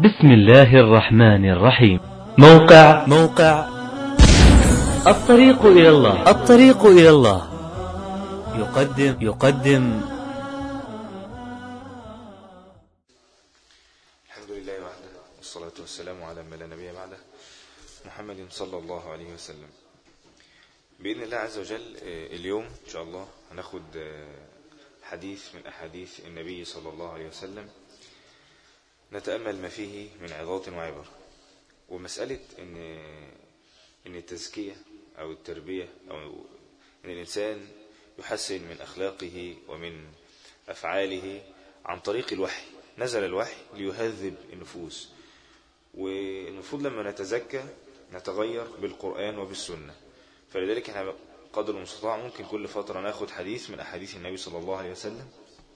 بسم الله الرحمن الرحيم موقع موقع الطريق إلى الله الطريق إلى الله يقدم يقدم الحمد لله وحده والصلاة والسلام على من لا نبي بعده محمد صلى الله عليه وسلم بإذن الله عز وجل آه، اليوم إن شاء الله هناخد آه، حديث من أحاديث النبي صلى الله عليه وسلم نتأمل ما فيه من عظات وعبر ومسألة إن إن التزكية أو التربية أو إن الإنسان يحسن من أخلاقه ومن أفعاله عن طريق الوحي نزل الوحي ليهذب النفوس والمفروض لما نتزكى نتغير بالقرآن وبالسنة فلذلك احنا قدر المستطاع ممكن كل فترة ناخد حديث من أحاديث النبي صلى الله عليه وسلم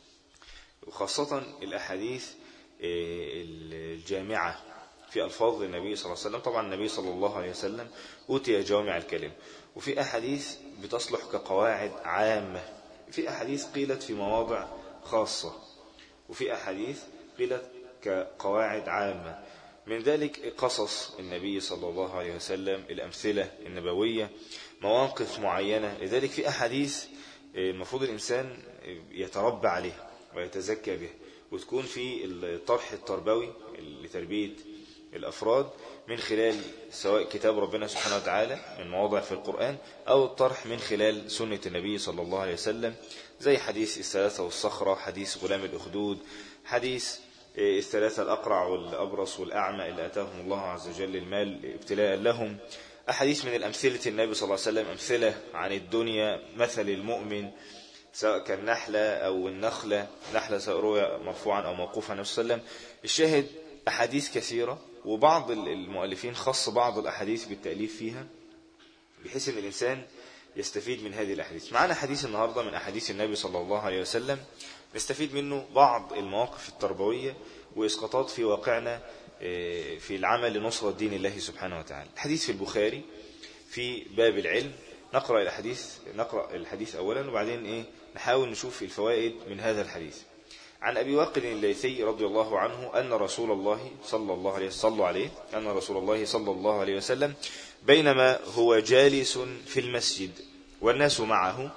وخاصة الأحاديث آه، الجامعة في ألفاظ النبي صلى الله عليه وسلم طبعا النبي صلى الله عليه وسلم أوتي جوامع الكلم وفي أحاديث بتصلح كقواعد عامة في أحاديث قيلت في مواضع خاصة وفي أحاديث قيلت كقواعد عامة من ذلك قصص النبي صلى الله عليه وسلم الأمثلة النبوية مواقف معينة لذلك في أحاديث آه، المفروض الإنسان يتربى عليها ويتزكى به وتكون في الطرح التربوي لتربية الأفراد من خلال سواء كتاب ربنا سبحانه وتعالى من مواضع في القرآن أو الطرح من خلال سنة النبي صلى الله عليه وسلم زي حديث الثلاثة والصخرة حديث غلام الأخدود حديث آه، الثلاثة الأقرع والأبرص والأعمى اللي أتاهم الله عز وجل المال ابتلاء لهم أحاديث من الأمثلة النبي صلى الله عليه وسلم أمثلة عن الدنيا مثل المؤمن سواء كان نحلة أو النخلة نحلة سأروية مرفوعا أو موقوفا النبي صلى الله عليه وسلم الشاهد أحاديث كثيرة وبعض المؤلفين خص بعض الأحاديث بالتأليف فيها بحيث أن الإنسان يستفيد من هذه الأحاديث معنا حديث النهاردة من أحاديث النبي صلى الله عليه وسلم نستفيد منه بعض المواقف التربوية وإسقاطات في واقعنا آه، في العمل لنصرة دين الله سبحانه وتعالى الحديث في البخاري في باب العلم نقرأ الحديث نقرأ الحديث أولا وبعدين إيه نحاول نشوف الفوائد من هذا الحديث عن أبي واقد الليثي رضي الله عنه أن رسول الله صلى الله عليه صلوا عليه أن رسول الله صلى الله عليه وسلم بينما هو جالس في المسجد والناس معه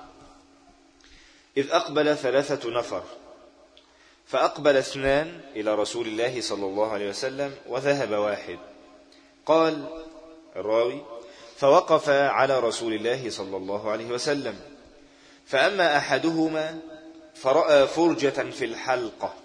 إذ أقبل ثلاثة نفر فأقبل اثنان إلى رسول الله صلى الله عليه وسلم وذهب واحد قال الراوي فوقف على رسول الله صلى الله عليه وسلم فأما أحدهما فرأى فرجة في الحلقة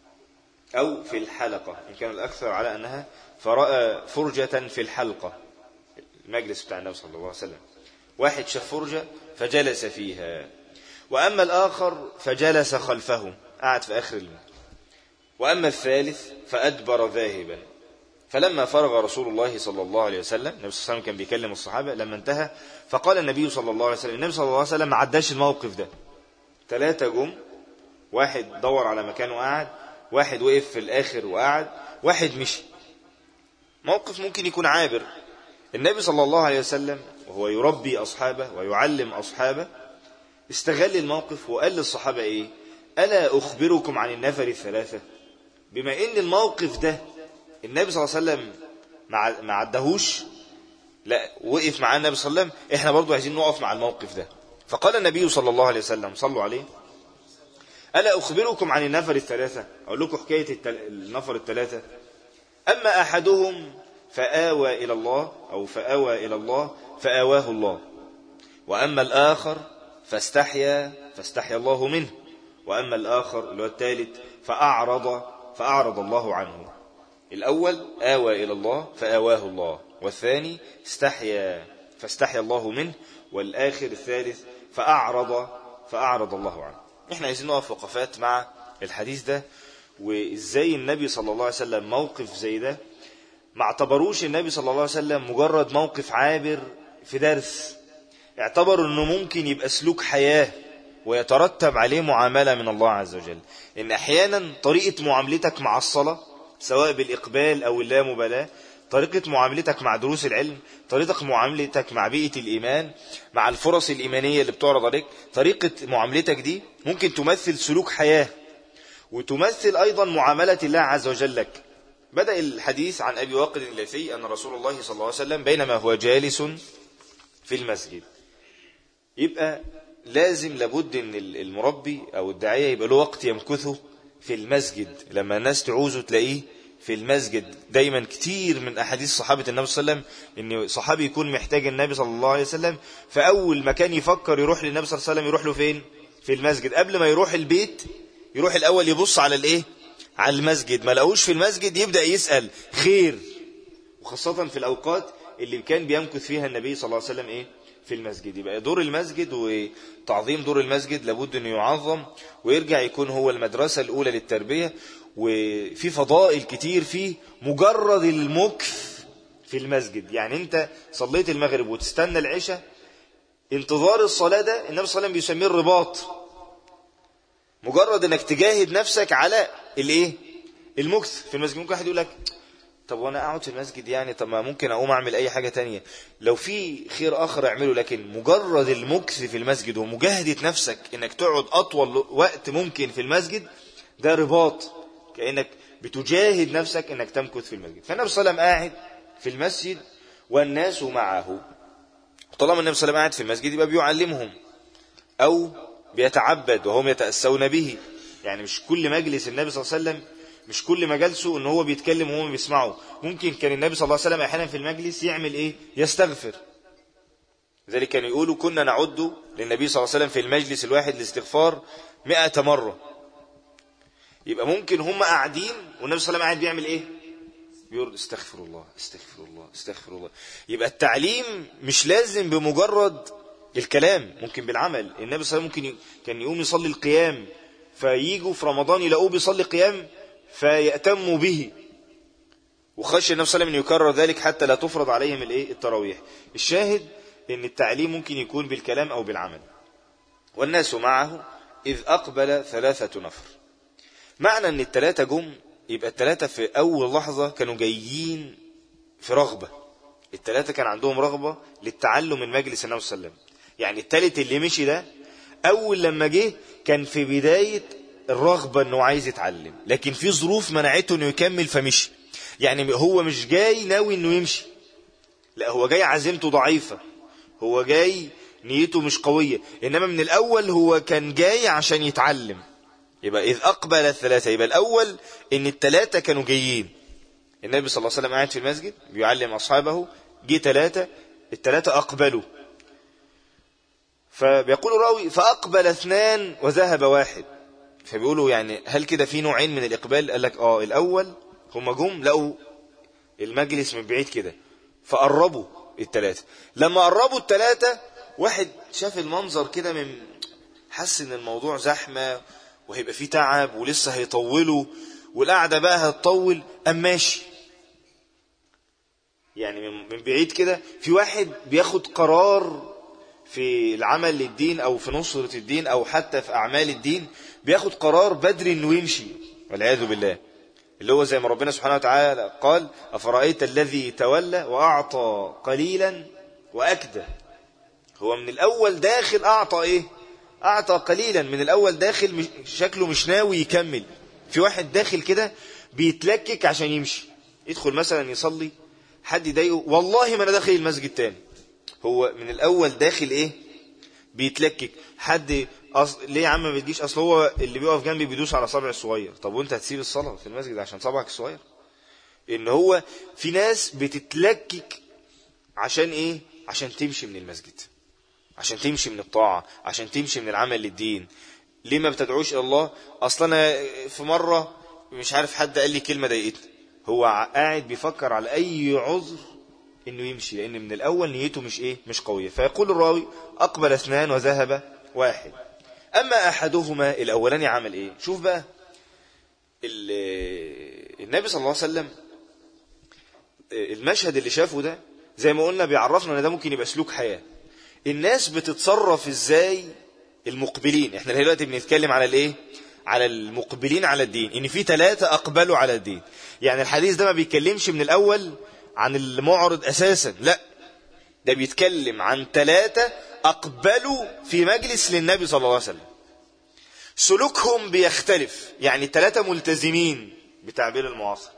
أو في الحلقة إن كان الأكثر على أنها فرأى فرجة في الحلقة المجلس بتاع النبي صلى الله عليه وسلم واحد شاف فرجة فجلس فيها وأما الآخر فجلس خلفه قعد في آخر المجلس وأما الثالث فأدبر ذاهبا فلما فرغ رسول الله صلى الله عليه وسلم النبي صلى الله عليه وسلم كان بيكلم الصحابة لما انتهى فقال النبي صلى الله عليه وسلم النبي صلى الله عليه وسلم ما عداش الموقف ده ثلاثة جم واحد دور على مكانه قاعد واحد وقف في الآخر وقعد واحد مشي موقف ممكن يكون عابر النبي صلى الله عليه وسلم وهو يربي أصحابه ويعلم أصحابه استغل الموقف وقال للصحابة إيه ألا أخبركم عن النفر الثلاثة بما إن الموقف ده النبي صلى الله عليه وسلم ما ما عدهوش لا وقف معاه النبي صلى الله عليه وسلم احنا برضو عايزين نقف مع الموقف ده فقال النبي صلى الله عليه وسلم صلوا عليه ألا أخبركم عن النفر الثلاثة أقول لكم حكاية التل... النفر الثلاثة أما أحدهم فآوى إلى الله أو فآوى إلى الله فآواه الله وأما الآخر فاستحيا فاستحيا الله منه وأما الآخر اللي هو الثالث فأعرض فأعرض الله عنه الأول آوى إلى الله فآواه الله والثاني استحيا فاستحيا الله منه والآخر الثالث فأعرض فأعرض الله عنه احنا عايزين نقف وقفات مع الحديث ده وازاي النبي صلى الله عليه وسلم موقف زي ده ما اعتبروش النبي صلى الله عليه وسلم مجرد موقف عابر في درس اعتبروا انه ممكن يبقى سلوك حياة ويترتب عليه معاملة من الله عز وجل ان احيانا طريقة معاملتك مع الصلاة سواء بالإقبال أو اللامبالاة طريقة معاملتك مع دروس العلم طريقة معاملتك مع بيئة الإيمان مع الفرص الإيمانية اللي بتعرض عليك طريقة معاملتك دي ممكن تمثل سلوك حياة وتمثل أيضا معاملة الله عز وجل لك بدأ الحديث عن أبي واقد الليثي أن رسول الله صلى الله عليه وسلم بينما هو جالس في المسجد يبقى لازم لابد ان المربي او الداعية يبقى له وقت يمكثه في المسجد لما الناس تعوزه تلاقيه في المسجد دايما كتير من أحاديث صحابة النبي صلى الله عليه وسلم ان صحابي يكون محتاج النبي صلى الله عليه وسلم فأول مكان يفكر يروح للنبي صلى الله عليه وسلم يروح له فين في المسجد قبل ما يروح البيت يروح الأول يبص على الايه على المسجد ما لقوش في المسجد يبدأ يسأل خير وخاصة في الأوقات اللي كان بيمكث فيها النبي صلى الله عليه وسلم ايه في المسجد يبقى دور المسجد وتعظيم دور المسجد لابد انه يعظم ويرجع يكون هو المدرسة الاولى للتربية وفي فضائل كتير فيه مجرد المكث في المسجد يعني انت صليت المغرب وتستنى العشاء انتظار الصلاة ده النبي صلى الله عليه وسلم بيسميه الرباط مجرد انك تجاهد نفسك على الايه المكث في المسجد ممكن واحد يقول لك طب وانا اقعد في المسجد يعني طب ما ممكن اقوم اعمل اي حاجة تانية لو في خير اخر اعمله لكن مجرد المكث في المسجد ومجاهدة نفسك انك تقعد اطول وقت ممكن في المسجد ده رباط كأنك بتجاهد نفسك انك تمكث في المسجد فالنبي صلى الله عليه وسلم قاعد في المسجد والناس معه طالما النبي صلى الله عليه وسلم قاعد في المسجد يبقى بيعلمهم او بيتعبد وهم يتأسون به يعني مش كل مجلس النبي صلى الله عليه وسلم مش كل مجالسه ان هو بيتكلم وهم بيسمعوا ممكن كان النبي صلى الله عليه وسلم احيانا في المجلس يعمل ايه يستغفر ذلك كانوا يقولوا كنا نعد للنبي صلى الله عليه وسلم في المجلس الواحد الاستغفار مئة مرة يبقى ممكن هم قاعدين والنبي صلى الله عليه وسلم قاعد بيعمل ايه بيقول استغفر الله استغفر الله استغفر الله يبقى التعليم مش لازم بمجرد الكلام ممكن بالعمل النبي صلى الله عليه وسلم ممكن كان يقوم يصلي القيام فييجوا في رمضان يلاقوه بيصلي قيام فيأتموا به وخشي النبي صلى الله عليه وسلم يكرر ذلك حتى لا تفرض عليهم الايه التراويح الشاهد ان التعليم ممكن يكون بالكلام او بالعمل والناس معه اذ اقبل ثلاثة نفر معنى ان الثلاثة جم يبقى الثلاثة في اول لحظة كانوا جايين في رغبة الثلاثة كان عندهم رغبة للتعلم من مجلس النبي صلى الله عليه وسلم يعني الثالث اللي مشي ده اول لما جه كان في بداية الرغبة انه عايز يتعلم لكن في ظروف منعته انه يكمل فمشي يعني هو مش جاي ناوي انه يمشي لا هو جاي عزيمته ضعيفة هو جاي نيته مش قوية انما من الاول هو كان جاي عشان يتعلم يبقى اذ اقبل الثلاثة يبقى الاول ان الثلاثة كانوا جايين النبي صلى الله عليه وسلم قاعد في المسجد بيعلم اصحابه جه ثلاثة الثلاثة اقبلوا فبيقول راوي فاقبل اثنان وذهب واحد فبيقولوا يعني هل كده في نوعين من الإقبال قال لك آه الأول هم جم لقوا المجلس من بعيد كده فقربوا التلاتة لما قربوا التلاتة واحد شاف المنظر كده من حس ان الموضوع زحمة وهيبقى فيه تعب ولسه هيطولوا والقعدة بقى هتطول أم ماشي يعني من بعيد كده في واحد بياخد قرار في العمل للدين او في نصرة الدين او حتى في اعمال الدين بياخد قرار بدري انه يمشي والعياذ بالله اللي هو زي ما ربنا سبحانه وتعالى قال افرأيت الذي تولى واعطى قليلا واكدى هو من الاول داخل اعطى ايه اعطى قليلا من الاول داخل شكله مش ناوي يكمل في واحد داخل كده بيتلكك عشان يمشي يدخل مثلا يصلي حد يضايقه والله ما انا داخل المسجد تاني هو من الاول داخل ايه بيتلكك حد أص... ليه يا عم ما بتجيش اصل هو اللي بيقف جنبي بيدوس على صابع الصغير طب وانت هتسيب الصلاة في المسجد عشان صابعك الصغير ان هو في ناس بتتلكك عشان ايه عشان تمشي من المسجد عشان تمشي من الطاعة عشان تمشي من العمل للدين ليه ما بتدعوش الى الله اصلا انا في مرة مش عارف حد قال لي كلمة ضايقتني هو قاعد بيفكر على اي عذر انه يمشي لان من الاول نيته مش ايه مش قوية فيقول الراوي اقبل اثنان وذهب واحد اما احدهما الاولاني عمل ايه شوف بقى النبي صلى الله عليه وسلم المشهد اللي شافه ده زي ما قلنا بيعرفنا ان ده ممكن يبقى سلوك حياة الناس بتتصرف ازاي المقبلين احنا دلوقتي بنتكلم على الايه على المقبلين على الدين ان في ثلاثة اقبلوا على الدين يعني الحديث ده ما بيتكلمش من الاول عن المعرض اساسا لا ده بيتكلم عن ثلاثة اقبلوا في مجلس للنبي صلى الله عليه وسلم سلوكهم بيختلف يعني ثلاثة ملتزمين بتعبير المعاصر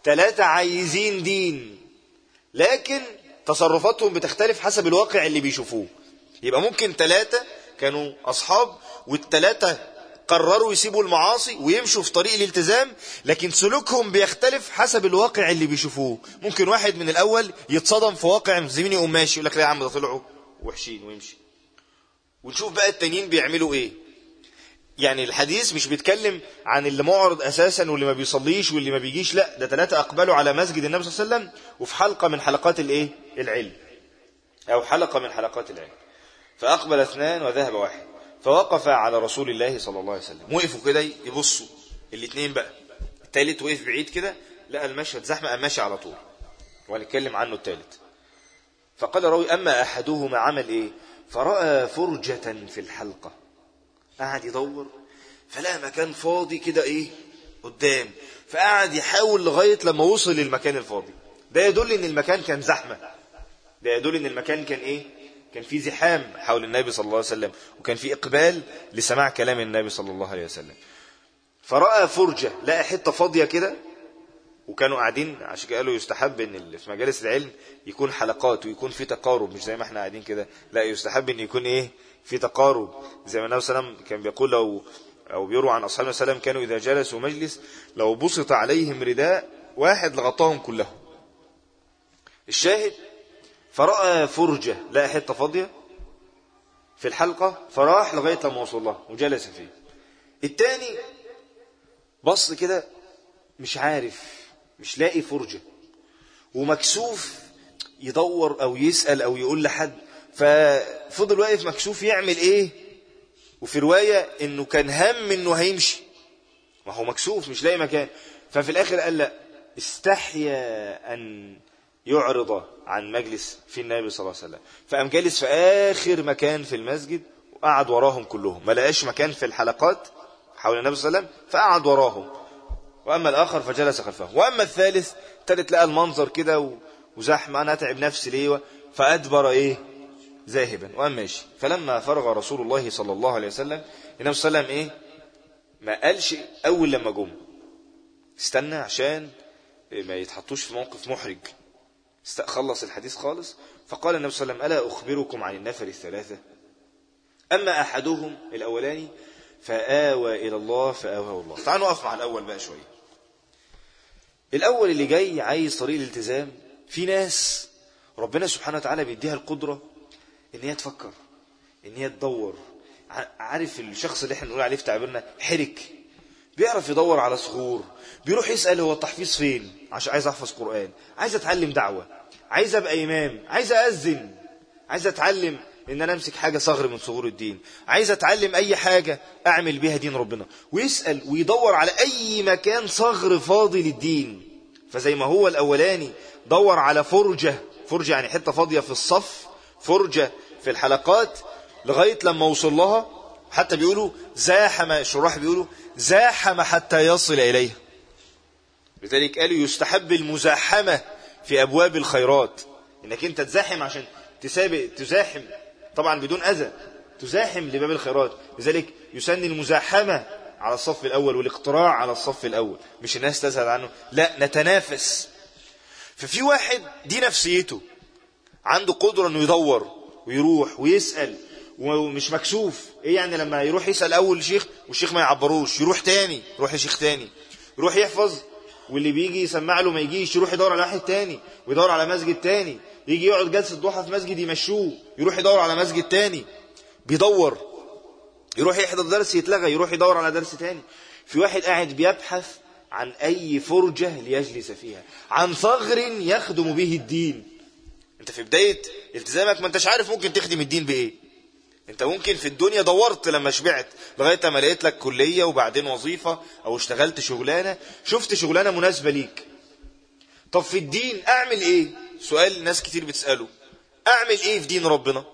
ثلاثة عايزين دين لكن تصرفاتهم بتختلف حسب الواقع اللي بيشوفوه يبقى ممكن ثلاثة كانوا أصحاب والثلاثة قرروا يسيبوا المعاصي ويمشوا في طريق الالتزام لكن سلوكهم بيختلف حسب الواقع اللي بيشوفوه ممكن واحد من الأول يتصدم في واقع زميلي يقوم ماشي يقول لك لا يا عم ده طلعوا وحشين ويمشي ونشوف بقى التانيين بيعملوا ايه يعني الحديث مش بيتكلم عن اللي معرض اساسا واللي ما بيصليش واللي ما بيجيش لا ده ثلاثة اقبلوا على مسجد النبي صلى الله عليه وسلم وفي حلقة من حلقات الايه العلم او حلقة من حلقات العلم فاقبل اثنان وذهب واحد فوقف على رسول الله صلى الله عليه وسلم وقفوا كده يبصوا الاثنين بقى الثالث وقف بعيد كده لقى المشهد زحمة قام ماشي على طول وهنتكلم عنه الثالث فقال راوي أما أحدهما عمل إيه فرأى فرجة في الحلقة قعد يدور فلقى مكان فاضي كده إيه قدام فقعد يحاول لغاية لما وصل للمكان الفاضي ده يدل إن المكان كان زحمة ده يدل إن المكان كان إيه كان في زحام حول النبي صلى الله عليه وسلم وكان في إقبال لسماع كلام النبي صلى الله عليه وسلم فرأى فرجة لقى حتة فاضية كده وكانوا قاعدين عشان كده قالوا يستحب ان اللي في مجالس العلم يكون حلقات ويكون في تقارب مش زي ما احنا قاعدين كده لا يستحب ان يكون ايه في تقارب زي ما النبي صلى الله عليه وسلم كان بيقول لو او بيروى عن اصحابه صلى الله عليه وسلم كانوا اذا جلسوا مجلس لو بسط عليهم رداء واحد لغطاهم كلهم الشاهد فرأى فرجة لقى حتة فاضية في الحلقة فراح لغاية لما وصل لها وجلس فيه التاني بص كده مش عارف مش لاقي فرجة ومكسوف يدور او يسأل او يقول لحد ففضل واقف مكسوف يعمل ايه وفي رواية انه كان هم انه هيمشي ما هو مكسوف مش لاقي مكان ففي الاخر قال لا استحيا ان يعرض عن مجلس في النبي صلى الله عليه وسلم فقام جالس في اخر مكان في المسجد وقعد وراهم كلهم ما لقاش مكان في الحلقات حول النبي صلى الله عليه وسلم فقعد وراهم وأما الآخر فجلس خلفه وأما الثالث ثالث لقى المنظر كده وزحمة أنا أتعب نفسي ليه فأدبر إيه ذاهبا وقام ماشي فلما فرغ رسول الله صلى الله عليه وسلم النبي صلى الله عليه وسلم إيه ما قالش أول لما جم استنى عشان ما يتحطوش في موقف محرج خلص الحديث خالص فقال النبي صلى الله عليه وسلم ألا أخبركم عن النفر الثلاثة أما أحدهم الأولاني فآوى إلى الله فآواه الله تعالوا نقف مع الأول بقى شوية الأول اللي جاي عايز طريق الالتزام في ناس ربنا سبحانه وتعالى بيديها القدرة إن هي تفكر إن هي تدور عارف الشخص اللي احنا نقول عليه في تعبيرنا حرك بيعرف يدور على صخور بيروح يسأل هو التحفيظ فين عشان عايز أحفظ قرآن عايز أتعلم دعوة عايز أبقى إمام عايز أأذن عايز أتعلم ان انا امسك حاجة صغر من صغور الدين عايز اتعلم اي حاجة اعمل بيها دين ربنا ويسأل ويدور على اي مكان صغر فاضي للدين فزي ما هو الاولاني دور على فرجة فرجة يعني حتة فاضية في الصف فرجة في الحلقات لغاية لما وصل لها حتى بيقولوا زاحم الشراح بيقولوا زاحم حتى يصل إليها لذلك قالوا يستحب المزاحمة في أبواب الخيرات إنك أنت تزاحم عشان تسابق تزاحم طبعا بدون أذى تزاحم لباب الخيرات لذلك يسن المزاحمة على الصف الأول والاقتراع على الصف الأول مش الناس تزهد عنه لا نتنافس ففي واحد دي نفسيته عنده قدرة انه يدور ويروح ويسأل ومش مكسوف ايه يعني لما يروح يسأل اول شيخ والشيخ ما يعبروش يروح تاني يروح لشيخ تاني يروح يحفظ واللي بيجي يسمع له ما يجيش يروح يدور على واحد تاني ويدور على مسجد تاني يجي يقعد جلسة ضحى في مسجد يمشوه يروح يدور على مسجد تاني بيدور يروح يحضر درس يتلغى يروح يدور على درس تاني في واحد قاعد بيبحث عن أي فرجة ليجلس فيها عن ثغر يخدم به الدين انت في بداية التزامك ما انتش عارف ممكن تخدم الدين بإيه انت ممكن في الدنيا دورت لما شبعت لغاية ما لقيت لك كلية وبعدين وظيفة او اشتغلت شغلانة شفت شغلانة مناسبة ليك طب في الدين اعمل ايه سؤال ناس كتير بتسأله اعمل ايه في دين ربنا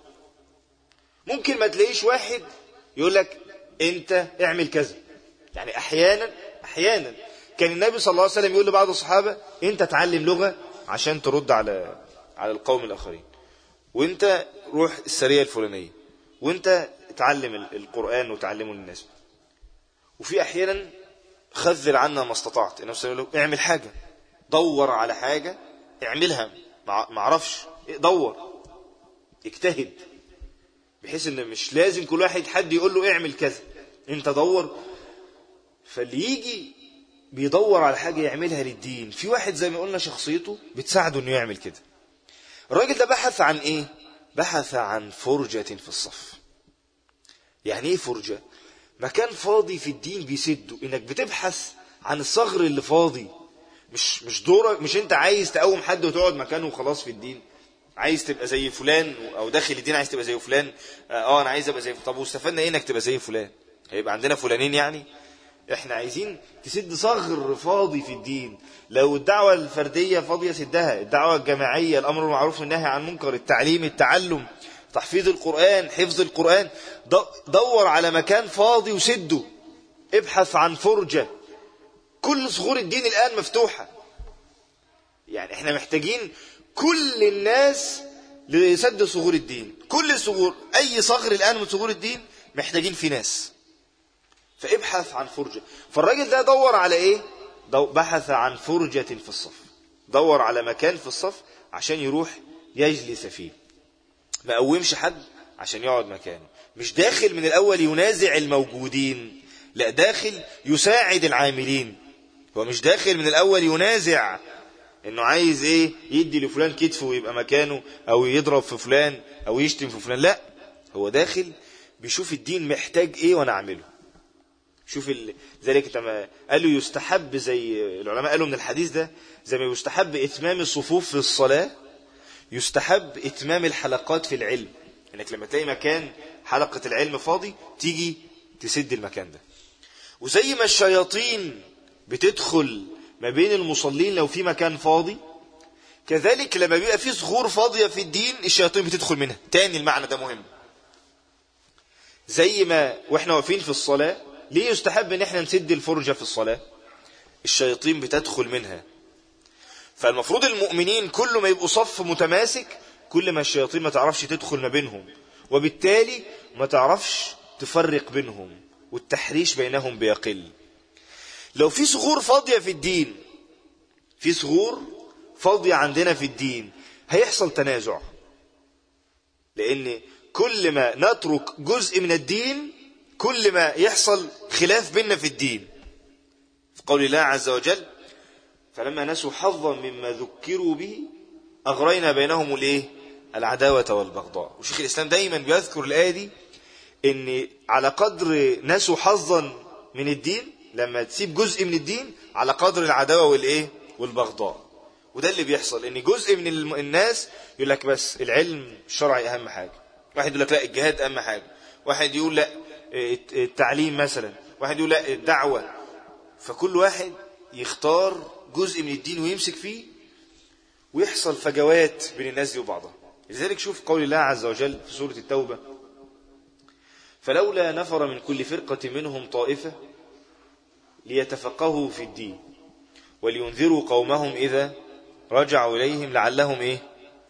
ممكن ما تلاقيش واحد يقول لك انت اعمل كذا يعني احيانا احيانا كان النبي صلى الله عليه وسلم يقول لبعض الصحابة انت تعلم لغة عشان ترد على على القوم الاخرين وانت روح السرية الفلانية وانت تعلم القرآن وتعلمه للناس وفي احيانا خذل عنا ما استطعت النبي صلى الله عليه وسلم اعمل حاجة دور على حاجة اعملها معرفش دور اجتهد بحيث ان مش لازم كل واحد حد يقول له اعمل كذا انت دور فاللي يجي بيدور على حاجة يعملها للدين في واحد زي ما قلنا شخصيته بتساعده انه يعمل كده الراجل ده بحث عن ايه بحث عن فرجة في الصف يعني ايه فرجة مكان فاضي في الدين بيسده انك بتبحث عن الصغر اللي فاضي مش مش دورك مش انت عايز تقوم حد وتقعد مكانه وخلاص في الدين عايز تبقى زي فلان او داخل الدين عايز تبقى زي فلان اه انا عايز ابقى زي طب واستفدنا ايه انك تبقى زي فلان هيبقى عندنا فلانين يعني احنا عايزين تسد صغر فاضي في الدين لو الدعوة الفردية فاضية سدها الدعوة الجماعية الأمر المعروف والنهي عن المنكر التعليم التعلم تحفيظ القرآن حفظ القرآن دور على مكان فاضي وسده ابحث عن فرجة كل صخور الدين الآن مفتوحة يعني احنا محتاجين كل الناس لسد صغور الدين كل صغور أي صغر الآن من صغور الدين محتاجين في ناس فابحث عن فرجة فالراجل ده دور على ايه بحث عن فرجة في الصف دور على مكان في الصف عشان يروح يجلس فيه ما قومش حد عشان يقعد مكانه مش داخل من الأول ينازع الموجودين لا داخل يساعد العاملين هو مش داخل من الأول ينازع انه عايز ايه يدي لفلان كتفه ويبقى مكانه او يضرب في فلان او يشتم في فلان لا هو داخل بيشوف الدين محتاج ايه وانا اعمله شوف ال... ذلك لما قالوا يستحب زي العلماء قالوا من الحديث ده زي ما يستحب اتمام الصفوف في الصلاة يستحب اتمام الحلقات في العلم انك لما تلاقي مكان حلقة العلم فاضي تيجي تسد المكان ده وزي ما الشياطين بتدخل ما بين المصلين لو في مكان فاضي كذلك لما بيبقى في صخور فاضية في الدين الشياطين بتدخل منها تاني المعنى ده مهم زي ما واحنا واقفين في الصلاة ليه يستحب ان احنا نسد الفرجة في الصلاة الشياطين بتدخل منها فالمفروض المؤمنين كل ما يبقوا صف متماسك كل ما الشياطين ما تعرفش تدخل ما بينهم وبالتالي ما تعرفش تفرق بينهم والتحريش بينهم بيقل لو في صخور فاضية في الدين في صخور فاضية عندنا في الدين هيحصل تنازع لأن كل ما نترك جزء من الدين كل ما يحصل خلاف بيننا في الدين في قول الله عز وجل فلما نسوا حظا مما ذكروا به أغرينا بينهم الايه العداوة والبغضاء وشيخ الإسلام دايما بيذكر الآية دي ان على قدر نسوا حظا من الدين لما تسيب جزء من الدين على قدر العداوة والايه والبغضاء وده اللي بيحصل ان جزء من الناس يقول لك بس العلم الشرعي اهم حاجة واحد يقول لك لا الجهاد اهم حاجة واحد يقول لا التعليم مثلا واحد يقول لا الدعوة فكل واحد يختار جزء من الدين ويمسك فيه ويحصل فجوات بين الناس دي وبعضها لذلك شوف قول الله عز وجل في سورة التوبة فلولا نفر من كل فرقة منهم طائفة ليتفقهوا في الدين ولينذروا قومهم إذا رجعوا إليهم لعلهم إيه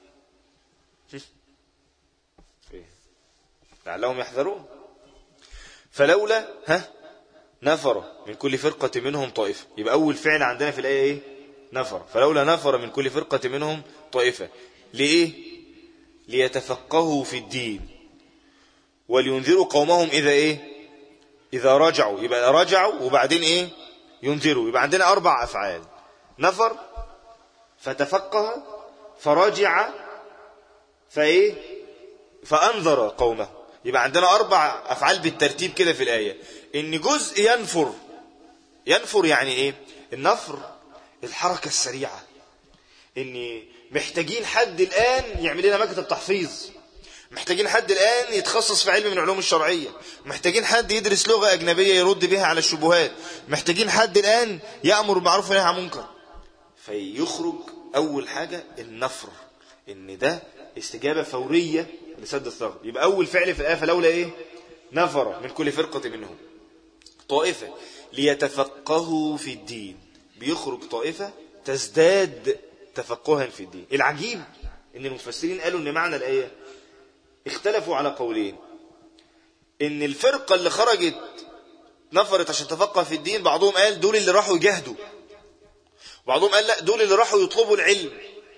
لعلهم يحذرون فلولا ها نفر من كل فرقة منهم طائفة يبقى أول فعل عندنا في الآية إيه نفر فلولا نفر من كل فرقة منهم طائفة لإيه ليتفقهوا في الدين ولينذروا قومهم إذا إيه إذا رجعوا يبقى رجعوا وبعدين إيه ينذروا يبقى عندنا أربع أفعال نفر فتفقه فرجع فإيه فأنذر قومه يبقى عندنا أربع أفعال بالترتيب كده في الآية إن جزء ينفر ينفر يعني إيه النفر الحركة السريعة إن محتاجين حد الآن يعمل لنا مكتب تحفيظ محتاجين حد الآن يتخصص في علم من العلوم الشرعية محتاجين حد يدرس لغة أجنبية يرد بها على الشبهات محتاجين حد الآن يأمر بالمعروف وينهى عن منكر فيخرج أول حاجة النفر إن ده استجابة فورية لسد الثغر يبقى أول فعل في الآية فلولا إيه نفر من كل فرقة منهم طائفة ليتفقهوا في الدين بيخرج طائفة تزداد تفقها في الدين العجيب ان المفسرين قالوا ان معنى الآية اختلفوا على قولين ان الفرقة اللي خرجت نفرت عشان تفقه في الدين بعضهم قال دول اللي راحوا يجاهدوا بعضهم قال لا دول اللي راحوا يطلبوا العلم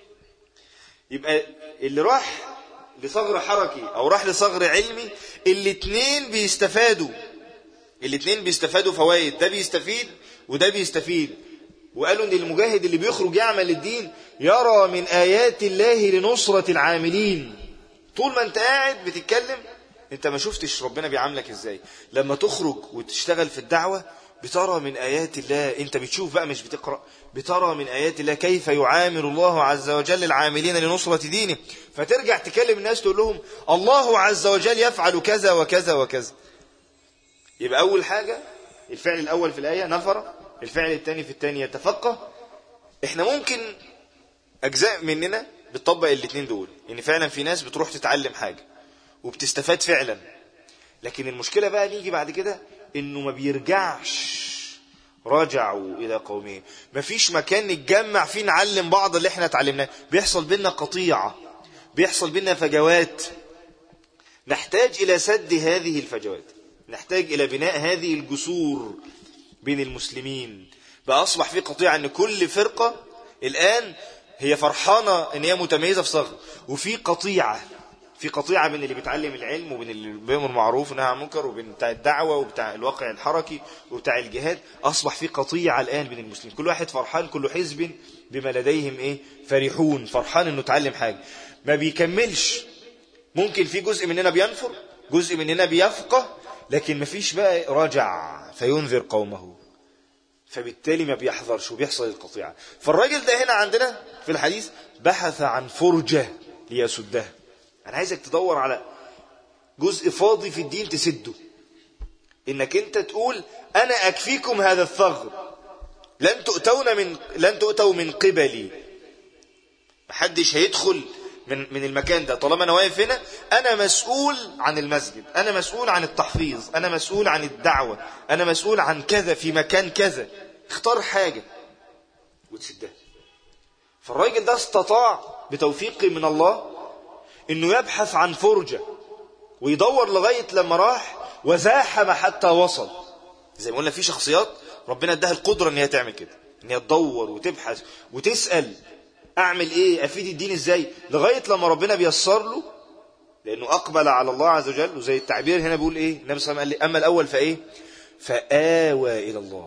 يبقى اللي راح لصغر حركي او راح لصغر علمي الاتنين بيستفادوا الاتنين بيستفادوا فوائد ده بيستفيد وده بيستفيد وقالوا ان المجاهد اللي بيخرج يعمل الدين يرى من ايات الله لنصرة العاملين طول ما انت قاعد بتتكلم انت ما شفتش ربنا بيعاملك ازاي لما تخرج وتشتغل في الدعوة بترى من آيات الله انت بتشوف بقى مش بتقرأ بترى من آيات الله كيف يعامل الله عز وجل العاملين لنصرة دينه فترجع تكلم الناس تقول لهم الله عز وجل يفعل كذا وكذا وكذا يبقى أول حاجة الفعل الأول في الآية نفر الفعل الثاني في الثاني يتفقه احنا ممكن أجزاء مننا بتطبق الاثنين دول ان فعلا في ناس بتروح تتعلم حاجة وبتستفاد فعلا لكن المشكلة بقى نيجي بعد كده انه ما بيرجعش رجعوا الى قومهم مفيش مكان نتجمع فيه نعلم بعض اللي احنا اتعلمناه بيحصل بينا قطيعة بيحصل بينا فجوات نحتاج الى سد هذه الفجوات نحتاج الى بناء هذه الجسور بين المسلمين بقى اصبح في قطيعة ان كل فرقة الان هي فرحانة ان هي متميزة في صغر وفي قطيعة في قطيعة بين اللي بيتعلم العلم وبين اللي بيأمر معروف ونهى عن منكر وبين بتاع الدعوة وبتاع الواقع الحركي وبتاع الجهاد أصبح في قطيعة الآن بين المسلمين كل واحد فرحان كل حزب بما لديهم إيه فرحون فرحان إنه اتعلم حاجة ما بيكملش ممكن في جزء مننا بينفر جزء مننا بيفقه لكن ما فيش بقى رجع فينذر قومه فبالتالي ما بيحذرش وبيحصل القطيعة فالراجل ده هنا عندنا في الحديث بحث عن فرجة ليسدها انا عايزك تدور على جزء فاضي في الدين تسده انك انت تقول انا اكفيكم هذا الثغر لن تؤتون من لن تؤتوا من قبلي محدش هيدخل من من المكان ده طالما انا واقف هنا انا مسؤول عن المسجد انا مسؤول عن التحفيظ انا مسؤول عن الدعوه انا مسؤول عن كذا في مكان كذا اختار حاجه وتسدها فالراجل ده استطاع بتوفيق من الله انه يبحث عن فرجة ويدور لغاية لما راح وزاحم حتى وصل زي ما قلنا في شخصيات ربنا اداها القدرة ان هي تعمل كده ان هي تدور وتبحث وتسأل اعمل ايه افيد الدين ازاي لغاية لما ربنا بيسر له لانه اقبل على الله عز وجل وزي التعبير هنا بيقول ايه النبي صلى الله عليه وسلم قال لي اما الاول فايه فآوى الى الله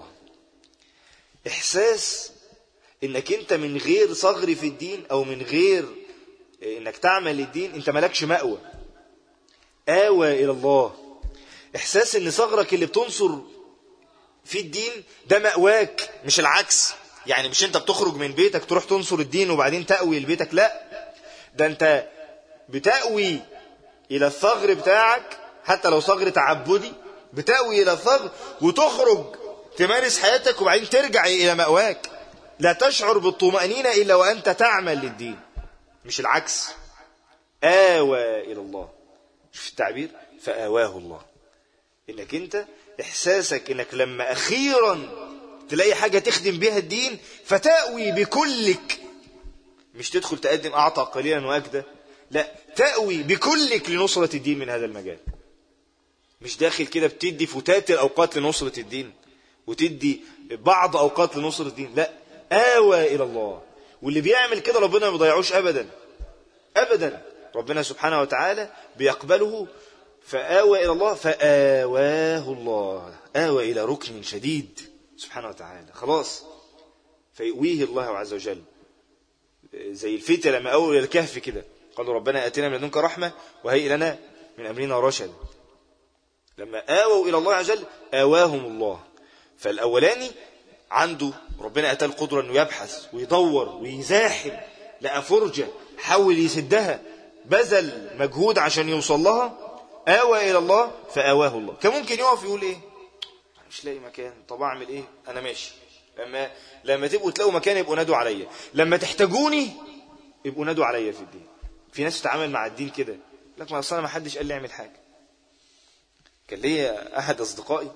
احساس انك انت من غير صغر في الدين او من غير انك تعمل الدين انت مالكش مأوى آوى الى الله احساس ان صغرك اللي بتنصر في الدين ده مأواك مش العكس يعني مش انت بتخرج من بيتك تروح تنصر الدين وبعدين تأوي لبيتك لا ده انت بتأوي الى الثغر بتاعك حتى لو ثغر تعبدي بتأوي الى الثغر وتخرج تمارس حياتك وبعدين ترجع الى مأواك لا تشعر بالطمأنينة إلا وأنت تعمل للدين مش العكس آوى إلى الله شوف التعبير فآواه الله إنك أنت إحساسك إنك لما أخيرا تلاقي حاجة تخدم بها الدين فتأوي بكلك مش تدخل تقدم أعطى قليلا وأكدى لا تأوي بكلك لنصرة الدين من هذا المجال مش داخل كده بتدي فتات الأوقات لنصرة الدين وتدي بعض أوقات لنصرة الدين لا آوى إلى الله واللي بيعمل كده ربنا ما بيضيعوش أبدا أبدا ربنا سبحانه وتعالى بيقبله فآوى إلى الله فآواه الله آوى إلى ركن شديد سبحانه وتعالى خلاص فيؤويه الله عز وجل زي الفتى لما أووا إلى الكهف كده قالوا ربنا آتنا من لدنك رحمة وهيئ لنا من أمرنا رشدا لما آووا إلى الله عز وجل آواهم الله فالأولاني عنده ربنا أتى القدرة أنه يبحث ويدور ويزاحم لقى فرجة حاول يسدها بذل مجهود عشان يوصل لها آوى إلى الله فآواه الله كان ممكن يقف يقول إيه مش لاقي مكان طب أعمل إيه أنا ماشي لما لما تبقوا تلاقوا مكان يبقوا نادوا عليا لما تحتاجوني يبقوا نادوا عليا في الدين في ناس تتعامل مع الدين كده لك ما أصلا ما حدش قال لي اعمل حاجة كان ليا أحد أصدقائي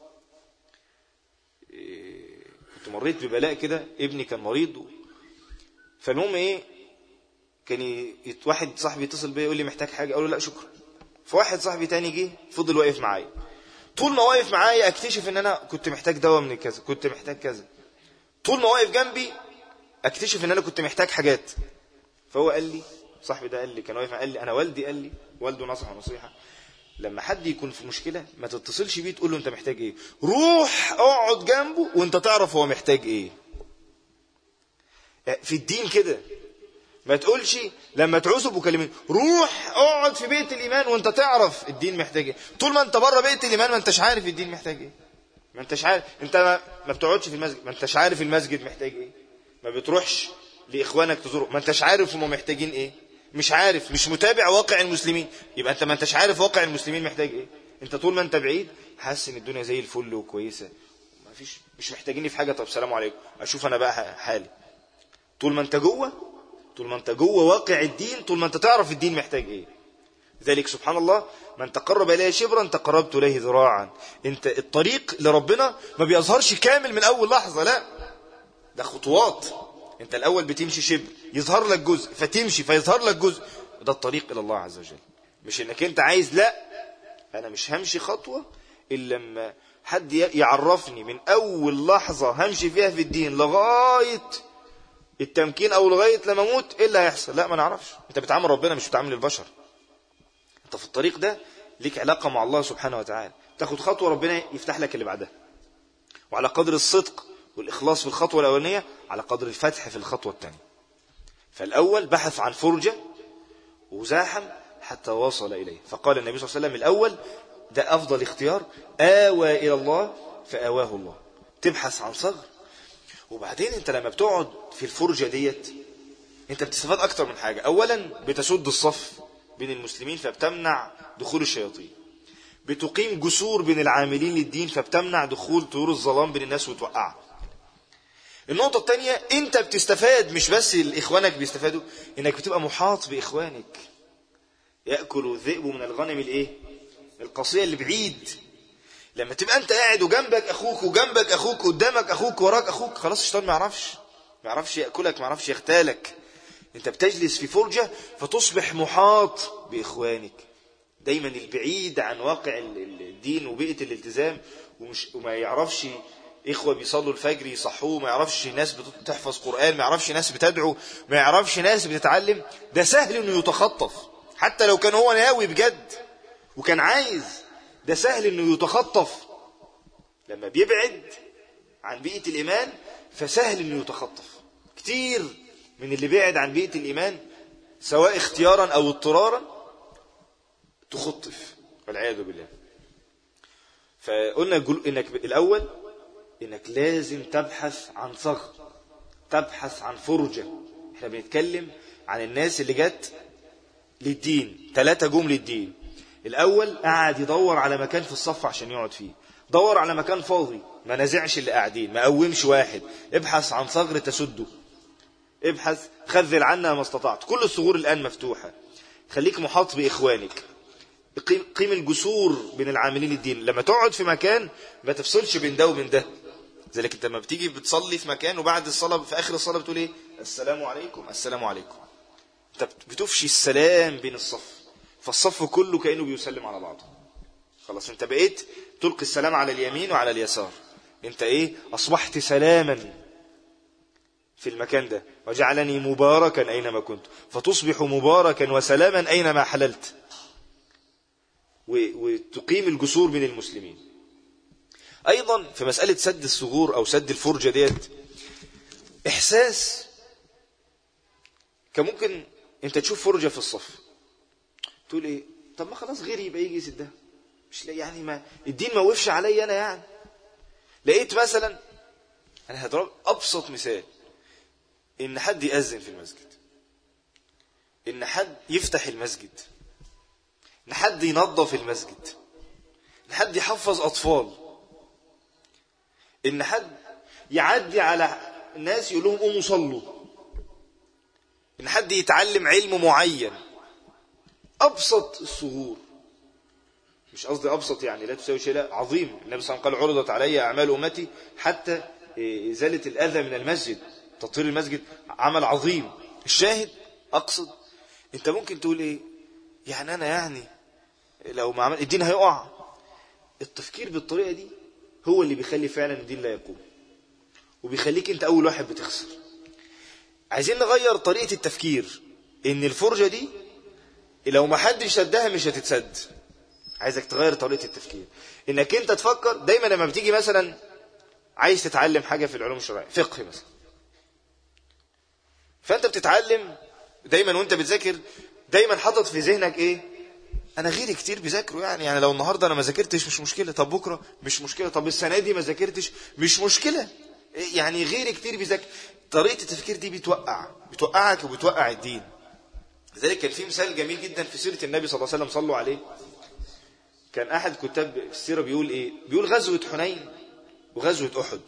كنت مريت ببلاء كده ابني كان مريض و... فالمهم ايه كان ي... واحد صاحبي يتصل بيا يقول لي محتاج حاجه اقول له لا شكرا فواحد صاحبي تاني جه فضل واقف معايا طول ما واقف معايا اكتشف ان انا كنت محتاج دواء من كذا كنت محتاج كذا طول ما واقف جنبي اكتشف ان انا كنت محتاج حاجات فهو قال لي صاحبي ده قال لي كان واقف قال لي انا والدي قال لي والده نصح نصيحه لما حد يكون في مشكله ما تتصلش بيه تقول له انت محتاج ايه روح اقعد جنبه وانت تعرف هو محتاج ايه في الدين كده ما تقولش لما تعوزه بكلمين روح اقعد في بيت الايمان وانت تعرف الدين محتاج ايه طول ما انت بره بيت الايمان ما انتش عارف الدين محتاج ايه ما انتش عارف انت ما, ما بتقعدش في المسجد ما انتش عارف المسجد محتاج ايه ما بتروحش لاخوانك تزوره ما انتش عارف هم محتاجين ايه مش عارف مش متابع واقع المسلمين يبقى انت ما انتش عارف واقع المسلمين محتاج ايه انت طول ما انت بعيد حاسس ان الدنيا زي الفل وكويسه ما فيش مش محتاجيني في حاجه طب سلام عليكم اشوف انا بقى حالي طول ما انت جوه طول ما انت جوه واقع الدين طول ما انت تعرف الدين محتاج ايه ذلك سبحان الله من تقرب اليه شبرا تقربت اليه ذراعا انت الطريق لربنا ما بيظهرش كامل من اول لحظه لا ده خطوات انت الاول بتمشي شبر يظهر لك جزء فتمشي فيظهر لك جزء ده الطريق الى الله عز وجل مش انك انت عايز لا انا مش همشي خطوه الا لما حد يعرفني من اول لحظه همشي فيها في الدين لغايه التمكين او لغايه لما اموت ايه اللي هيحصل لا ما نعرفش انت بتعامل ربنا مش بتعامل البشر انت في الطريق ده ليك علاقه مع الله سبحانه وتعالى تاخد خطوه ربنا يفتح لك اللي بعدها وعلى قدر الصدق والاخلاص في الخطوه الاولانيه على قدر الفتح في الخطوه الثانيه فالاول بحث عن فرجه وزاحم حتى وصل اليه فقال النبي صلى الله عليه وسلم الاول ده افضل اختيار اوى الى الله فاواه الله تبحث عن صغر وبعدين انت لما بتقعد في الفرجة ديت انت بتستفاد اكتر من حاجة اولا بتسد الصف بين المسلمين فبتمنع دخول الشياطين بتقيم جسور بين العاملين للدين فبتمنع دخول طيور الظلام بين الناس وتوقعها النقطة الثانية انت بتستفاد مش بس اخوانك بيستفادوا انك بتبقى محاط باخوانك يأكل الذئب من الغنم الايه القصية اللي بعيد لما تبقى انت قاعد وجنبك اخوك وجنبك اخوك قدامك اخوك وراك اخوك خلاص الشيطان ما يعرفش ما يعرفش ياكلك ما يعرفش يغتالك انت بتجلس في فرجه فتصبح محاط باخوانك دايما البعيد عن واقع الدين وبيئه الالتزام ومش وما يعرفش اخوه بيصلوا الفجر يصحوه ما يعرفش ناس بتحفظ قران ما يعرفش ناس بتدعو ما يعرفش ناس بتتعلم ده سهل انه يتخطف حتى لو كان هو ناوي بجد وكان عايز ده سهل انه يتخطف لما بيبعد عن بيئة الإيمان فسهل انه يتخطف كتير من اللي بعد عن بيئة الإيمان سواء اختيارا أو اضطرارا تخطف والعياذ بالله فقلنا انك الأول انك لازم تبحث عن صغر تبحث عن فرجة احنا بنتكلم عن الناس اللي جت للدين ثلاثة جم للدين الأول قعد يدور على مكان في الصف عشان يقعد فيه دور على مكان فاضي ما نزعش اللي قاعدين ما قومش واحد ابحث عن ثغر تسده ابحث خذل عنا ما استطعت كل الثغور الآن مفتوحة خليك محاط بإخوانك قيم الجسور بين العاملين الدين لما تقعد في مكان ما تفصلش بين ده وبين ده ذلك انت لما بتيجي بتصلي في مكان وبعد الصلاة في آخر الصلاة بتقول ايه السلام عليكم السلام عليكم انت بتفشي السلام بين الصف فالصف كله كأنه بيسلم على بعضه خلاص انت بقيت تلقي السلام على اليمين وعلى اليسار انت ايه اصبحت سلاما في المكان ده وجعلني مباركا اينما كنت فتصبح مباركا وسلاما اينما حللت وتقيم الجسور بين المسلمين ايضا في مسألة سد الثغور او سد الفرجة ديت احساس كان ممكن انت تشوف فرجة في الصف تقول ايه طب ما خلاص غيري يبقى يجي يسدها مش يعني ما الدين ما وقفش عليا انا يعني لقيت مثلا انا هضرب ابسط مثال ان حد يأذن في المسجد ان حد يفتح المسجد ان حد ينظف المسجد ان حد يحفظ اطفال ان حد يعدي على الناس يقول لهم قوموا صلوا ان حد يتعلم علم معين ابسط الصغور مش قصدي ابسط يعني لا تساوي شيء لا عظيم النبي صلى الله عليه وسلم قال عرضت علي اعمال امتي حتى ازاله الاذى من المسجد تطهير المسجد عمل عظيم الشاهد اقصد انت ممكن تقول ايه يعني انا يعني لو ما عمل الدين هيقع التفكير بالطريقه دي هو اللي بيخلي فعلا الدين لا يقوم وبيخليك انت اول واحد بتخسر عايزين نغير طريقة التفكير ان الفرجة دي لو ما حدش سدها مش هتتسد عايزك تغير طريقة التفكير انك انت تفكر دايما لما بتيجي مثلا عايز تتعلم حاجة في العلوم الشرعية فقه مثلا فانت بتتعلم دايما وانت بتذاكر دايما حاطط في ذهنك ايه انا غيري كتير بيذاكروا يعني يعني لو النهارده انا ما ذاكرتش مش مشكله طب بكره مش مشكله طب السنه دي ما ذاكرتش مش مشكله يعني غيري كتير بيذاكر طريقه التفكير دي بتوقع بتوقعك وبتوقع الدين لذلك كان في مثال جميل جدا في سيره النبي صلى الله عليه وسلم صلوا عليه كان احد كتاب السيره بيقول ايه بيقول غزوه حنين وغزوه احد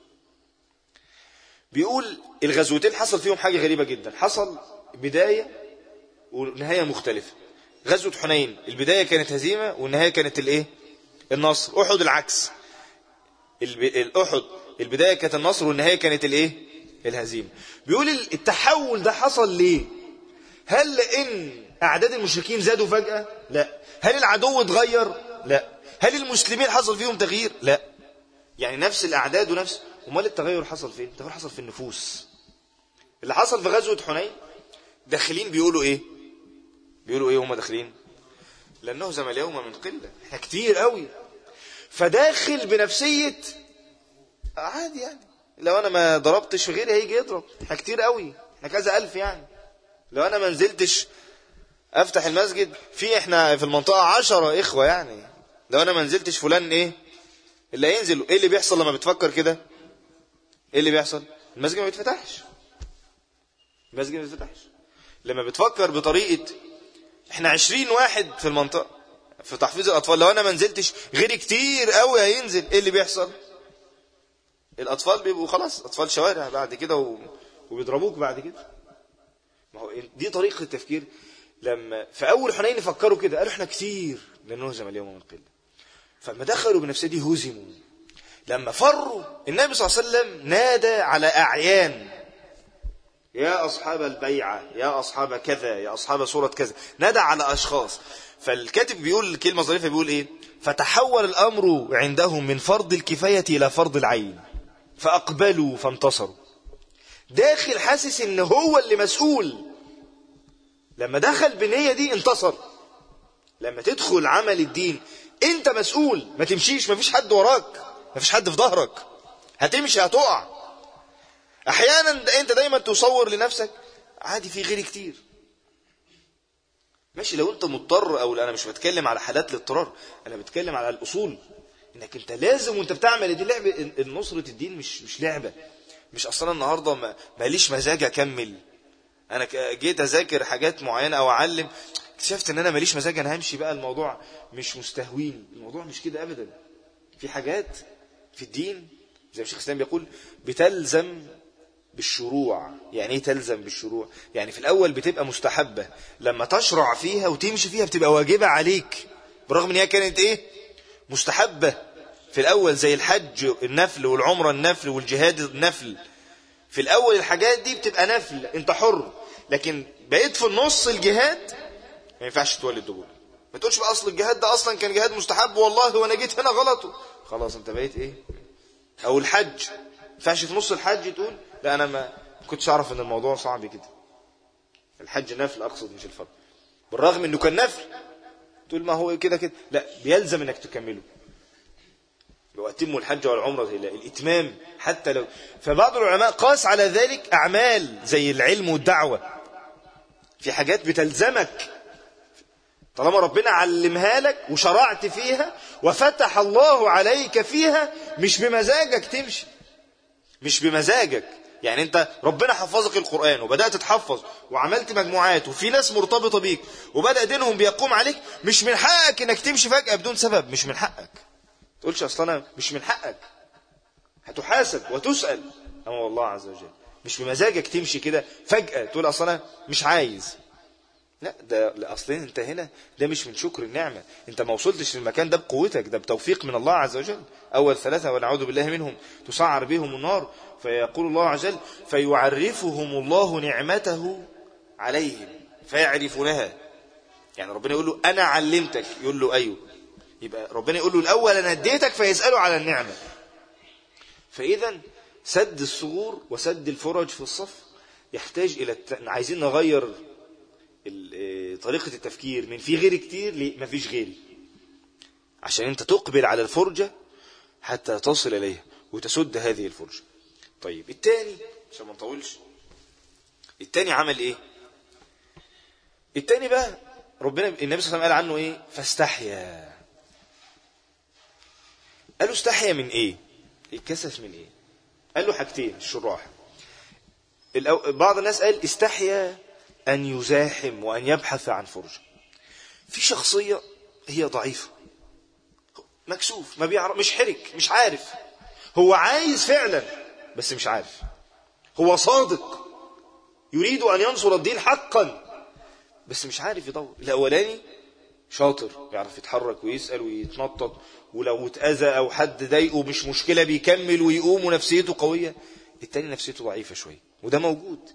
بيقول الغزوتين حصل فيهم حاجه غريبه جدا حصل بدايه ونهايه مختلفه غزوة حنين البداية كانت هزيمة والنهاية كانت الايه النصر احد العكس الاحد البداية كانت النصر والنهاية كانت الايه الهزيمة بيقول التحول ده حصل ليه هل لان اعداد المشركين زادوا فجأة لا هل العدو اتغير لا هل المسلمين حصل فيهم تغيير لا يعني نفس الاعداد ونفس امال التغير حصل فين التغير حصل في النفوس اللي حصل في غزوة حنين داخلين بيقولوا ايه بيقولوا ايه هم داخلين لانه زم اليوم من قله احنا كتير قوي فداخل بنفسيه عادي يعني لو انا ما ضربتش غيري هيجي يضرب احنا كتير قوي احنا كذا الف يعني لو انا ما نزلتش افتح المسجد في احنا في المنطقه عشرة اخوه يعني لو انا ما نزلتش فلان ايه اللي هينزل ايه اللي بيحصل لما بتفكر كده ايه اللي بيحصل المسجد ما بيتفتحش المسجد ما بيتفتحش لما بتفكر بطريقه احنا عشرين واحد في المنطقة في تحفيظ الأطفال لو أنا ما نزلتش غيري كتير قوي هينزل ايه اللي بيحصل الأطفال بيبقوا خلاص أطفال شوارع بعد كده و... وبيضربوك بعد كده ما هو دي طريقة التفكير لما في أول حنين فكروا كده قالوا احنا كتير لنهزم اليوم من قلة فلما دخلوا بنفسه دي هزموا لما فروا النبي صلى الله عليه وسلم نادى على أعيان يا أصحاب البيعة يا أصحاب كذا يا أصحاب صورة كذا نادى على أشخاص فالكاتب بيقول كلمة ظريفة بيقول إيه فتحول الأمر عندهم من فرض الكفاية إلى فرض العين فأقبلوا فانتصروا داخل حاسس إن هو اللي مسؤول لما دخل بالنية دي انتصر لما تدخل عمل الدين انت مسؤول ما تمشيش ما فيش حد وراك ما فيش حد في ظهرك هتمشي هتقع احيانا انت دايما تصور لنفسك عادي في غيري كتير ماشي لو انت مضطر او انا مش بتكلم على حالات الاضطرار انا بتكلم على الاصول انك انت لازم وانت بتعمل دي لعبه نصره الدين مش مش لعبه مش اصلا النهارده ما ماليش مزاج اكمل انا جيت اذاكر حاجات معينه او اعلم اكتشفت ان انا ماليش مزاج انا همشي بقى الموضوع مش مستهوين الموضوع مش كده ابدا في حاجات في الدين زي ما الشيخ الاسلام بيقول بتلزم بالشروع يعني ايه تلزم بالشروع يعني في الاول بتبقى مستحبة لما تشرع فيها وتمشي فيها بتبقى واجبة عليك برغم ان هي كانت ايه مستحبة في الاول زي الحج النفل والعمرة النفل والجهاد النفل في الاول الحاجات دي بتبقى نفل انت حر لكن بقيت في النص الجهاد ما ينفعش تولد دبول ما تقولش بقى اصل الجهاد ده اصلا كان جهاد مستحب والله وانا جيت هنا غلط خلاص انت بقيت ايه او الحج ما ينفعش في نص الحج تقول لا انا ما كنتش اعرف ان الموضوع صعب كده الحج نفل اقصد مش الفرض بالرغم انه كان نفل تقول ما هو كده كده لا بيلزم انك تكمله واتموا الحج والعمره لله الاتمام حتى لو فبعض العلماء قاس على ذلك اعمال زي العلم والدعوه في حاجات بتلزمك طالما ربنا علمها لك وشرعت فيها وفتح الله عليك فيها مش بمزاجك تمشي مش بمزاجك يعني انت ربنا حفظك القرآن وبدأت تتحفظ وعملت مجموعات وفي ناس مرتبطة بيك وبدأ دينهم بيقوم عليك مش من حقك انك تمشي فجأة بدون سبب مش من حقك تقولش اصلا مش من حقك هتحاسب وتسأل أما الله عز وجل مش بمزاجك تمشي كده فجأة تقول اصلا مش عايز لا ده اصلا انت هنا ده مش من شكر النعمة انت ما وصلتش للمكان ده بقوتك ده بتوفيق من الله عز وجل اول ثلاثة ونعوذ بالله منهم تسعر بهم النار فيقول الله عز وجل فيعرفهم الله نعمته عليهم فيعرفونها يعني ربنا يقول له انا علمتك يقول له ايوه يبقى ربنا يقول له الاول انا اديتك فيسأله على النعمة فاذا سد الثغور وسد الفرج في الصف يحتاج إلى الت... عايزين نغير ال- طريقة التفكير من في غيري كتير لما فيش غيري عشان انت تقبل على الفرجة حتى تصل إليها وتسد هذه الفرجة طيب التاني عشان ما نطولش التاني عمل ايه التاني بقى ربنا النبي صلى الله عليه وسلم قال عنه ايه فاستحيا قالوا استحيا من ايه الكسف من ايه قال له حاجتين الشراح الأو... بعض الناس قال استحيا أن يزاحم وأن يبحث عن فرجة في شخصية هي ضعيفة مكسوف ما بيعرف مش حرك مش عارف هو عايز فعلا بس مش عارف هو صادق يريد أن ينصر الدين حقا بس مش عارف يدور الأولاني شاطر يعرف يتحرك ويسأل ويتنطط ولو اتأذى أو حد ضايقه مش مشكلة بيكمل ويقوم ونفسيته قوية التاني نفسيته ضعيفة شوية وده موجود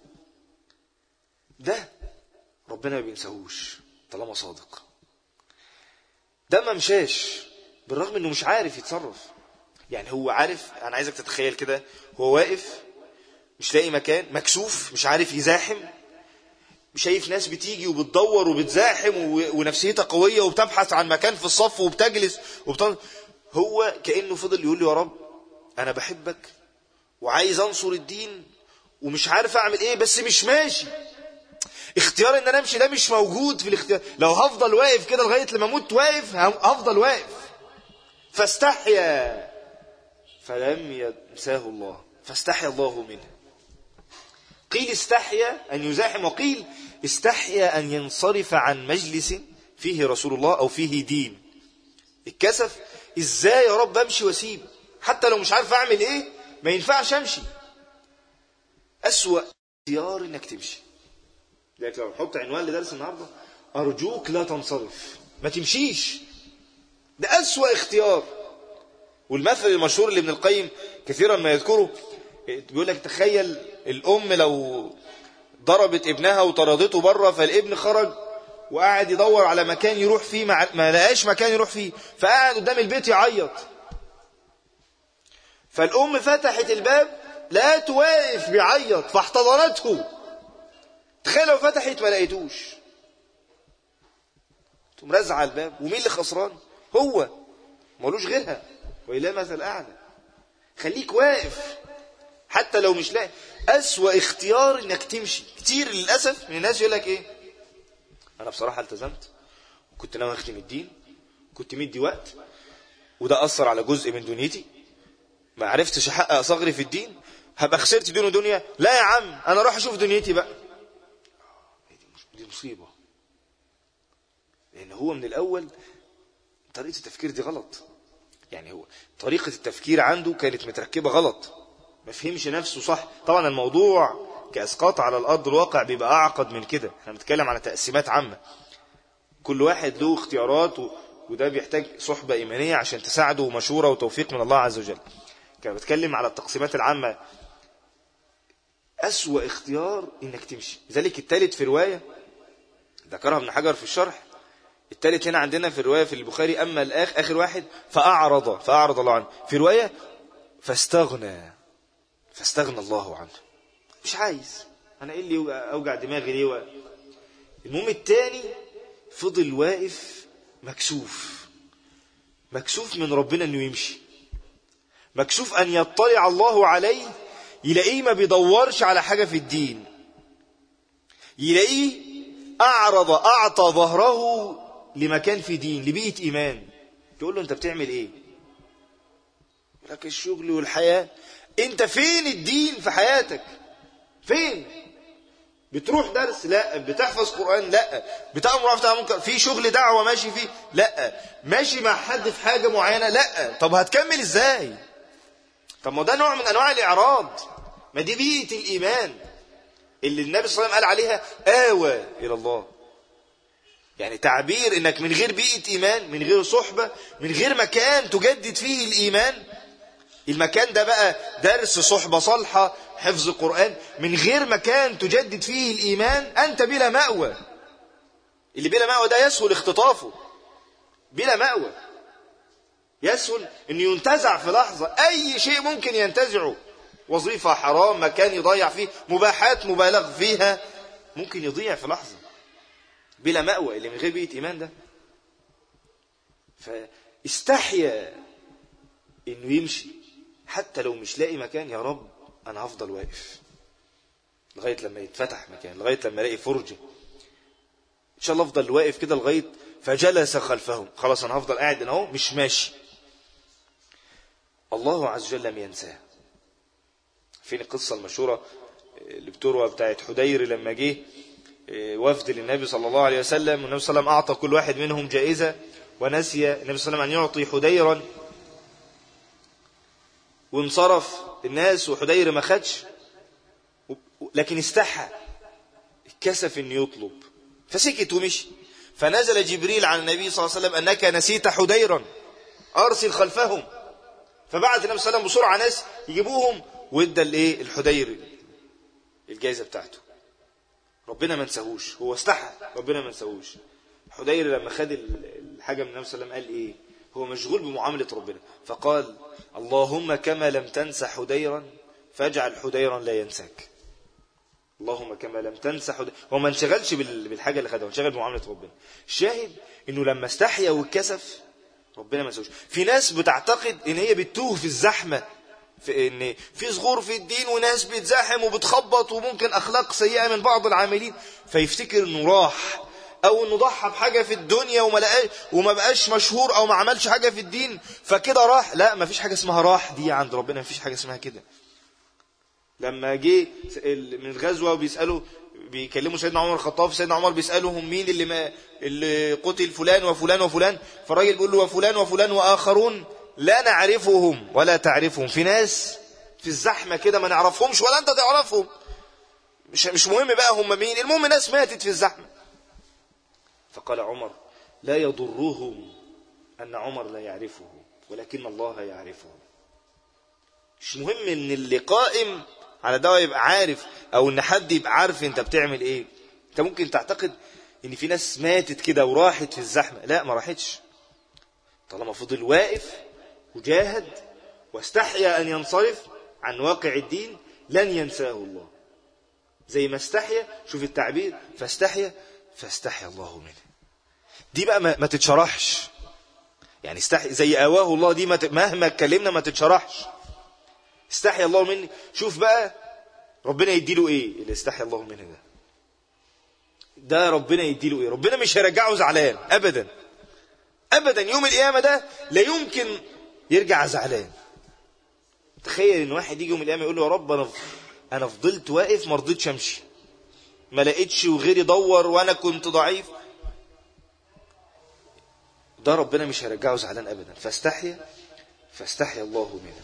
ده ربنا ما بينساهوش طالما صادق ده ما مشاش بالرغم انه مش عارف يتصرف يعني هو عارف انا عايزك تتخيل كده هو واقف مش لاقي مكان مكسوف مش عارف يزاحم شايف ناس بتيجي وبتدور وبتزاحم و- ونفسيتها قوية وبتبحث عن مكان في الصف وبتجلس وبتن... هو كأنه فضل يقول لي يا رب أنا بحبك وعايز أنصر الدين ومش عارف أعمل إيه بس مش ماشي اختيار ان انا امشي ده مش موجود في الاختيار لو هفضل واقف كده لغايه لما اموت واقف هفضل واقف فاستحيا فلم ينساه الله فاستحيا الله منه قيل استحيا ان يزاحم وقيل استحيا ان ينصرف عن مجلس فيه رسول الله او فيه دين الكسف ازاي يا رب امشي واسيب حتى لو مش عارف اعمل ايه ما ينفعش امشي اسوأ اختيار انك تمشي لذلك لو نحط عنوان لدرس النهارده ارجوك لا تنصرف ما تمشيش ده اسوأ اختيار والمثل المشهور اللي ابن القيم كثيرا ما يذكره بيقول لك تخيل الام لو ضربت ابنها وطردته بره فالابن خرج وقعد يدور على مكان يروح فيه ما ما لقاش مكان يروح فيه فقعد قدام البيت يعيط فالام فتحت الباب لقيته واقف بيعيط فاحتضنته تخيل لو فتحت ما لقيتوش تقوم رزع الباب ومين اللي خسران هو ملوش غيرها وإله مثل أعلى خليك واقف حتى لو مش لاقي أسوأ اختيار انك تمشي كتير للأسف من الناس يقول لك ايه انا بصراحة التزمت وكنت ناوي اختم الدين كنت مدي وقت وده أثر على جزء من دنيتي ما عرفتش احقق صغري في الدين هبقى خسرت دين ودنيا لا يا عم انا اروح اشوف دنيتي بقى دي مصيبة لان هو من الاول طريقة التفكير دي غلط يعني هو طريقة التفكير عنده كانت متركبة غلط ما فهمش نفسه صح طبعا الموضوع كأسقاط على الأرض الواقع بيبقى أعقد من كده احنا بنتكلم على تقسيمات عامة كل واحد له اختيارات و... وده بيحتاج صحبة إيمانية عشان تساعده ومشورة وتوفيق من الله عز وجل كان بتكلم على التقسيمات العامة أسوأ اختيار إنك تمشي لذلك الثالث في رواية ذكرها ابن حجر في الشرح الثالث هنا عندنا في الرواية في البخاري أما الآخ آخر واحد فأعرض فأعرض الله عنه في رواية فاستغنى فاستغنى الله عنه مش عايز أنا إيه اللي أوجع دماغي ليه و... المهم الثاني فضل واقف مكسوف مكسوف من ربنا أنه يمشي مكسوف أن يطلع الله عليه يلاقيه ما بيدورش على حاجة في الدين يلاقيه أعرض أعطى ظهره لمكان في دين لبيئة إيمان تقول له أنت بتعمل إيه لك الشغل والحياة أنت فين الدين في حياتك فين بتروح درس لا بتحفظ قرآن لا بتأمر معروف منكر في شغل دعوة ماشي فيه لا ماشي مع حد في حاجة معينة لا طب هتكمل ازاي طب ما ده نوع من انواع الاعراض ما دي بيئة الايمان اللي النبي صلى الله عليه وسلم قال عليها آوى الى الله يعني تعبير انك من غير بيئة ايمان من غير صحبة من غير مكان تجدد فيه الايمان المكان ده بقى درس صحبة صالحة حفظ قرآن من غير مكان تجدد فيه الإيمان أنت بلا مأوى اللي بلا مأوى ده يسهل اختطافه بلا مأوى يسهل أن ينتزع في لحظة أي شيء ممكن ينتزعه وظيفة حرام مكان يضيع فيه مباحات مبالغ فيها ممكن يضيع في لحظة بلا مأوى اللي من غير بيئة إيمان ده فاستحيا إنه يمشي حتى لو مش لاقي مكان يا رب أنا هفضل واقف لغاية لما يتفتح مكان لغاية لما الاقي فرجة إن شاء الله أفضل واقف كده لغاية فجلس خلفهم خلاص أنا هفضل قاعد هنا اهو مش ماشي الله عز وجل لم ينساه فين القصة المشهورة اللي بتروى بتاعت حدير لما جه وفد للنبي صلى الله عليه وسلم والنبي صلى الله عليه وسلم أعطى كل واحد منهم جائزة ونسي النبي صلى الله عليه وسلم أن يعطي حديرا وانصرف الناس وحدير ما خدش لكن استحى كسف ان يطلب فسكت ومشي فنزل جبريل على النبي صلى الله عليه وسلم أنك نسيت حديرا أرسل خلفهم فبعت النبي صلى الله عليه وسلم بسرعة ناس يجيبوهم وادى الايه الحدير الجائزة بتاعته ربنا ما نساهوش هو استحى ربنا ما نساهوش حدير لما خد الحاجة من النبي صلى الله عليه وسلم قال ايه هو مشغول بمعاملة ربنا فقال اللهم كما لم تنس حديرا فاجعل حديرا لا ينساك اللهم كما لم تنسى حديرا هو ما انشغلش بالحاجة اللي خدها هو انشغل بمعاملة ربنا الشاهد انه لما استحيا واتكسف ربنا ما نساهوش في ناس بتعتقد ان هي بتتوه في الزحمة في ان في صغور في الدين وناس بتزاحم وبتخبط وممكن اخلاق سيئة من بعض العاملين فيفتكر انه راح او انه ضحى بحاجة في الدنيا وما لقاش وما بقاش مشهور او ما عملش حاجة في الدين فكده راح لا ما فيش حاجة اسمها راح دي عند ربنا ما فيش حاجة اسمها كده لما جه من الغزوة وبيسألوا بيكلموا سيدنا عمر الخطاب سيدنا عمر بيسألهم مين اللي ما اللي قتل فلان وفلان وفلان فالراجل بيقول له وفلان وفلان وآخرون لا نعرفهم ولا تعرفهم في ناس في الزحمة كده ما نعرفهمش ولا انت تعرفهم مش مش مهم بقى هم مين المهم ناس ماتت في الزحمة فقال عمر لا يضرهم أن عمر لا يعرفه ولكن الله يعرفه مش مهم ان اللي قائم على ده يبقى عارف او ان حد يبقى عارف انت بتعمل ايه انت ممكن تعتقد ان في ناس ماتت كده وراحت في الزحمة لا ما راحتش طالما فضل واقف وجاهد واستحيا ان ينصرف عن واقع الدين لن ينساه الله زي ما استحيا شوف التعبير فاستحيا فاستحيا الله منه دي بقى ما, ما تتشرحش يعني استحي زي اواه الله دي ما مهما اتكلمنا ما تتشرحش استحيا الله مني شوف بقى ربنا يديله ايه اللي استحيا الله منه ده ده ربنا يديله ايه ربنا مش هيرجعه زعلان ابدا ابدا يوم القيامه ده لا يمكن يرجع زعلان تخيل ان واحد يجي يوم القيامه يقول له يا رب انا انا فضلت واقف ما رضيتش امشي ما لقيتش وغيري دور وانا كنت ضعيف ده ربنا مش هيرجعه زعلان ابدا فاستحيا فاستحيا الله منه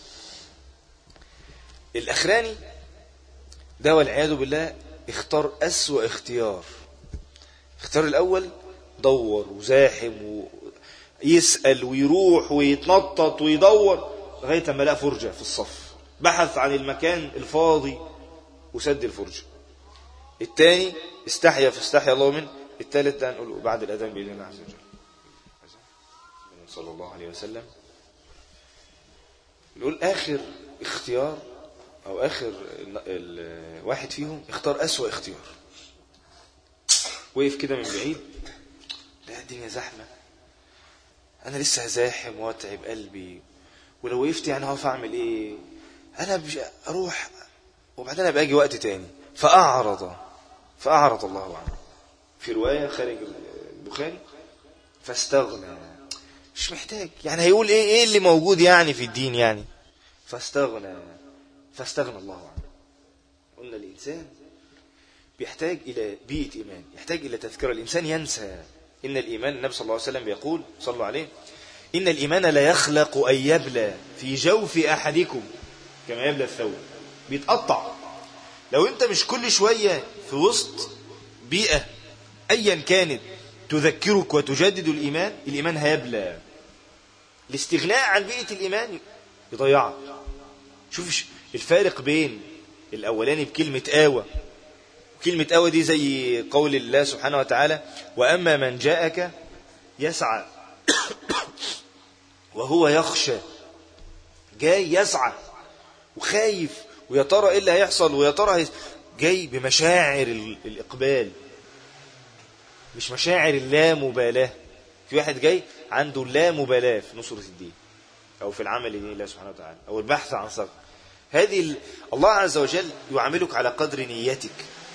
الاخراني ده والعياذ بالله اختار اسوأ اختيار اختار الاول دور وزاحم ويسأل ويروح ويتنطط ويدور لغاية ما لقى فرجة في الصف بحث عن المكان الفاضي وسد الفرجة الثاني استحيا فاستحيا الله منه الثالث ده هنقوله بعد الأذان بإذن الله عز وجل صلى الله عليه وسلم نقول آخر اختيار أو آخر واحد فيهم اختار أسوأ اختيار وقف كده من بعيد لا الدنيا زحمة أنا لسه هزاحم واتعب قلبي ولو وقفت يعني هقف أعمل إيه أنا أروح وبعدين أبقى أجي وقت تاني فأعرض فأعرض الله عنه في رواية خارج البخاري فاستغنى مش محتاج يعني هيقول ايه ايه اللي موجود يعني في الدين يعني فاستغنى فاستغنى الله عنه قلنا الإنسان بيحتاج إلى بيئة إيمان يحتاج إلى تذكرة الإنسان ينسى إن الإيمان النبي صلى الله عليه وسلم يقول صلى عليه إن الإيمان لا يخلق أن يبلى في جوف أحدكم كما يبلى الثوب بيتقطع لو أنت مش كل شوية في وسط بيئة أيا كانت تذكرك وتجدد الإيمان الإيمان هيبلى الاستغناء عن بيئة الإيمان يضيعك شوف الفارق بين الأولاني بكلمة آوى كلمة آوى دي زي قول الله سبحانه وتعالى وأما من جاءك يسعى وهو يخشى جاي يسعى وخايف ويا ترى ايه اللي هيحصل ويا ترى هي... جاي بمشاعر ال- الاقبال مش مشاعر اللامبالاه في واحد جاي عنده اللامبالاه في نصرة الدين او في العمل لدين الله سبحانه وتعالى او البحث عن ثغر هذه ال... الله عز وجل يعاملك على قدر نيتك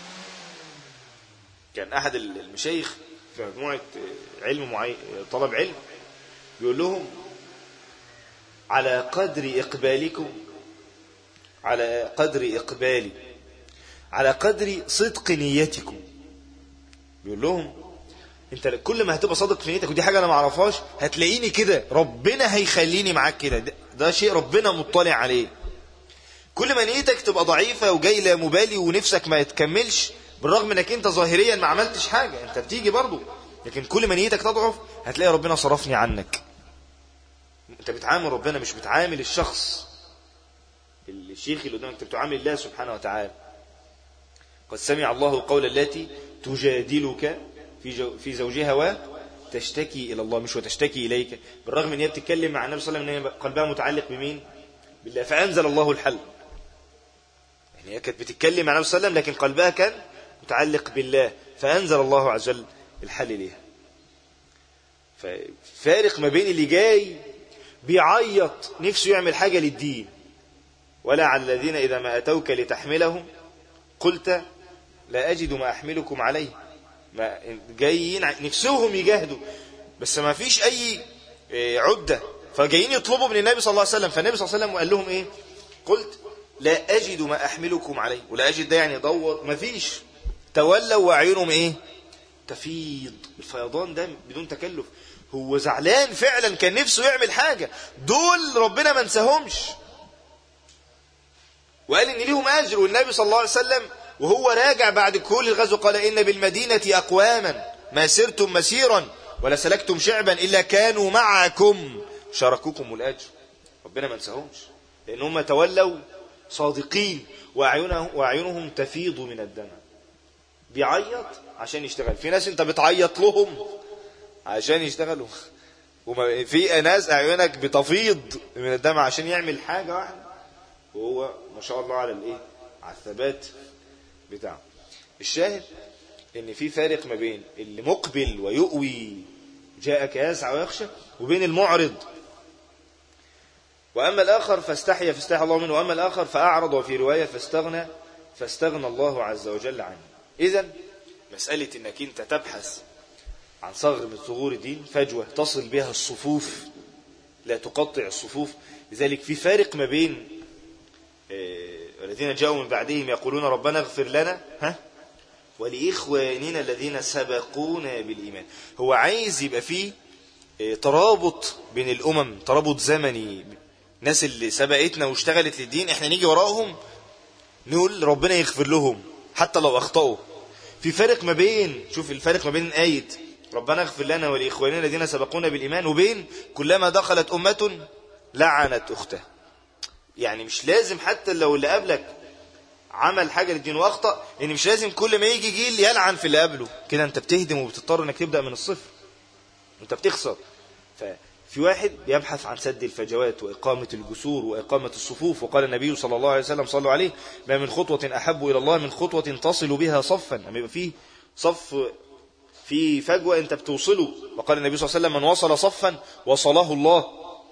كان احد المشايخ في مجموعه علم معين طلب علم بيقول لهم على قدر اقبالكم على قدر اقبالي على قدر صدق نيتكم بيقول لهم انت كل ما هتبقى صادق في نيتك ودي حاجه انا ما اعرفهاش هتلاقيني كده ربنا هيخليني معاك كده ده, ده شيء ربنا مطلع عليه كل ما نيتك تبقى ضعيفه وجاي لا مبالي ونفسك ما يتكملش بالرغم انك انت ظاهريا ما عملتش حاجه انت بتيجي برضه لكن كل ما نيتك تضعف هتلاقي ربنا صرفني عنك انت بتعامل ربنا مش بتعامل الشخص الشيخ اللي قدامك انت بتعامل الله سبحانه وتعالى قد سمع الله قول التي تجادلك في جو في زوجها وتشتكي الى الله مش وتشتكي اليك بالرغم ان هي بتتكلم مع النبي صلى الله عليه وسلم ان هي قلبها متعلق بمين بالله فانزل الله الحل يعني هي كانت بتتكلم مع النبي صلى الله عليه وسلم لكن قلبها كان متعلق بالله فانزل الله عز وجل الحل ليها ففارق ما بين اللي جاي بيعيط نفسه يعمل حاجة للدين ولا على الذين إذا ما أتوك لتحملهم قلت لا أجد ما أحملكم عليه ما جايين نفسهم يجاهدوا بس ما فيش أي عدة فجايين يطلبوا من النبي صلى الله عليه وسلم فالنبي صلى الله عليه وسلم قال لهم إيه قلت لا أجد ما أحملكم عليه ولا أجد ده يعني دور ما فيش تولوا وأعينهم إيه تفيض الفيضان ده بدون تكلف هو زعلان فعلا كان نفسه يعمل حاجة دول ربنا ما انساهمش وقال ان ليهم اجر والنبي صلى الله عليه وسلم وهو راجع بعد كل الغزو قال ان بالمدينة اقواما ما سرتم مسيرا ولا سلكتم شعبا الا كانوا معكم شاركوكم الاجر ربنا ما انساهمش لان هم تولوا صادقين واعينهم, واعينهم تفيض من الدمع بيعيط عشان يشتغل في ناس انت بتعيط لهم عشان يشتغلوا وما في ناس اعينك بتفيض من الدمع عشان يعمل حاجه واحده وهو ما شاء الله على الايه على الثبات بتاعه الشاهد ان في فارق ما بين اللي مقبل ويؤوي جاءك يسعى ويخشى وبين المعرض واما الاخر فاستحيا فاستحيا الله منه واما الاخر فاعرض وفي روايه فاستغنى فاستغنى الله عز وجل عنه اذا مساله انك انت تبحث عن ثغر من ثغور الدين فجوة تصل بها الصفوف لا تقطع الصفوف لذلك في فارق ما بين الذين جاءوا من بعدهم يقولون ربنا اغفر لنا ها ولإخواننا الذين سبقونا بالإيمان هو عايز يبقى فيه ترابط بين الأمم ترابط زمني الناس اللي سبقتنا واشتغلت للدين احنا نيجي وراهم نقول ربنا يغفر لهم حتى لو أخطأوا في فرق ما بين شوف الفرق ما بين آية ربنا اغفر لنا ولإخواننا الذين سبقونا بالإيمان وبين كلما دخلت أمة لعنت أخته يعني مش لازم حتى لو اللي قبلك عمل حاجة للدين واخطأ يعني مش لازم كل ما يجي جيل يلعن في اللي قبله كده انت بتهدم وبتضطر انك تبدأ من الصفر انت بتخسر ففي واحد يبحث عن سد الفجوات وإقامة الجسور وإقامة الصفوف وقال النبي صلى الله عليه وسلم صلوا عليه ما من خطوة أحب إلى الله من خطوة تصل بها صفا لما يبقى فيه صف في فجوة انت بتوصله وقال النبي صلى الله عليه وسلم من وصل صفا وصله الله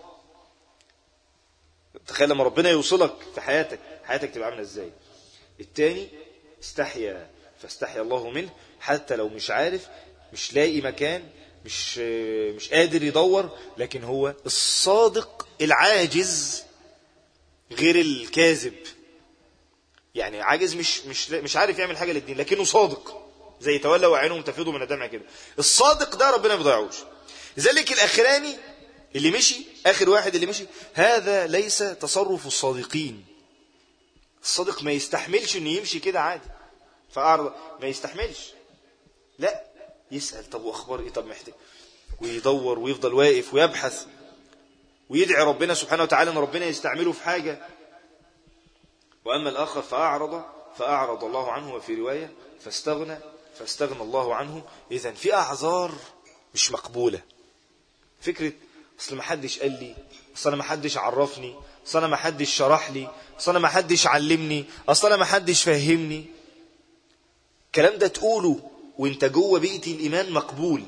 تخيل لما ربنا يوصلك في حياتك حياتك تبقى عامله ازاي التاني استحيا فاستحيا الله منه حتى لو مش عارف مش لاقي مكان مش مش قادر يدور لكن هو الصادق العاجز غير الكاذب يعني عاجز مش مش مش عارف يعمل حاجه للدين لكنه صادق زي تولى وعينهم تفيض من الدمع كده الصادق ده ربنا ما بيضيعوش لذلك الاخراني اللي مشي اخر واحد اللي مشي هذا ليس تصرف الصادقين الصادق ما يستحملش انه يمشي كده عادي فاعرض ما يستحملش لا يسال طب واخبار ايه طب محتاج ويدور ويفضل واقف ويبحث ويدعي ربنا سبحانه وتعالى ان ربنا يستعمله في حاجه واما الاخر فاعرض فاعرض الله عنه وفي روايه فاستغنى فاستغنى الله عنه إذا في أعذار مش مقبولة فكرة اصل ما حدش قال لي اصل انا ما حدش عرفني اصل انا ما حدش شرح لي اصل انا ما حدش علمني اصل انا ما حدش فهمني الكلام ده تقوله وانت جوه بيئة الايمان مقبول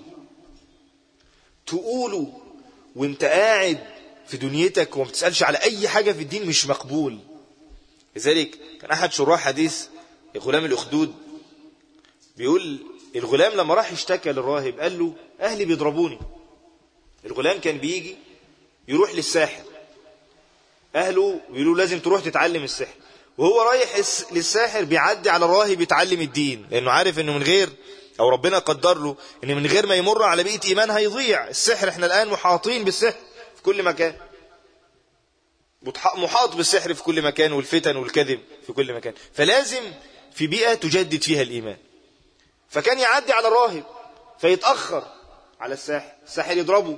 تقوله وانت قاعد في دنيتك وما بتسألش على اي حاجة في الدين مش مقبول لذلك كان احد شراح حديث غلام الاخدود بيقول الغلام لما راح اشتكى للراهب قال له اهلي بيضربوني الغلام كان بيجي يروح للساحر اهله بيقولوا لازم تروح تتعلم السحر وهو رايح للساحر بيعدي على الراهب يتعلم الدين لانه عارف انه من غير او ربنا قدر له ان من غير ما يمر على بيئه ايمان هيضيع السحر احنا الان محاطين بالسحر في كل مكان محاط بالسحر في كل مكان والفتن والكذب في كل مكان فلازم في بيئه تجدد فيها الايمان فكان يعدي على الراهب فيتاخر على الساحر الساحر يضربه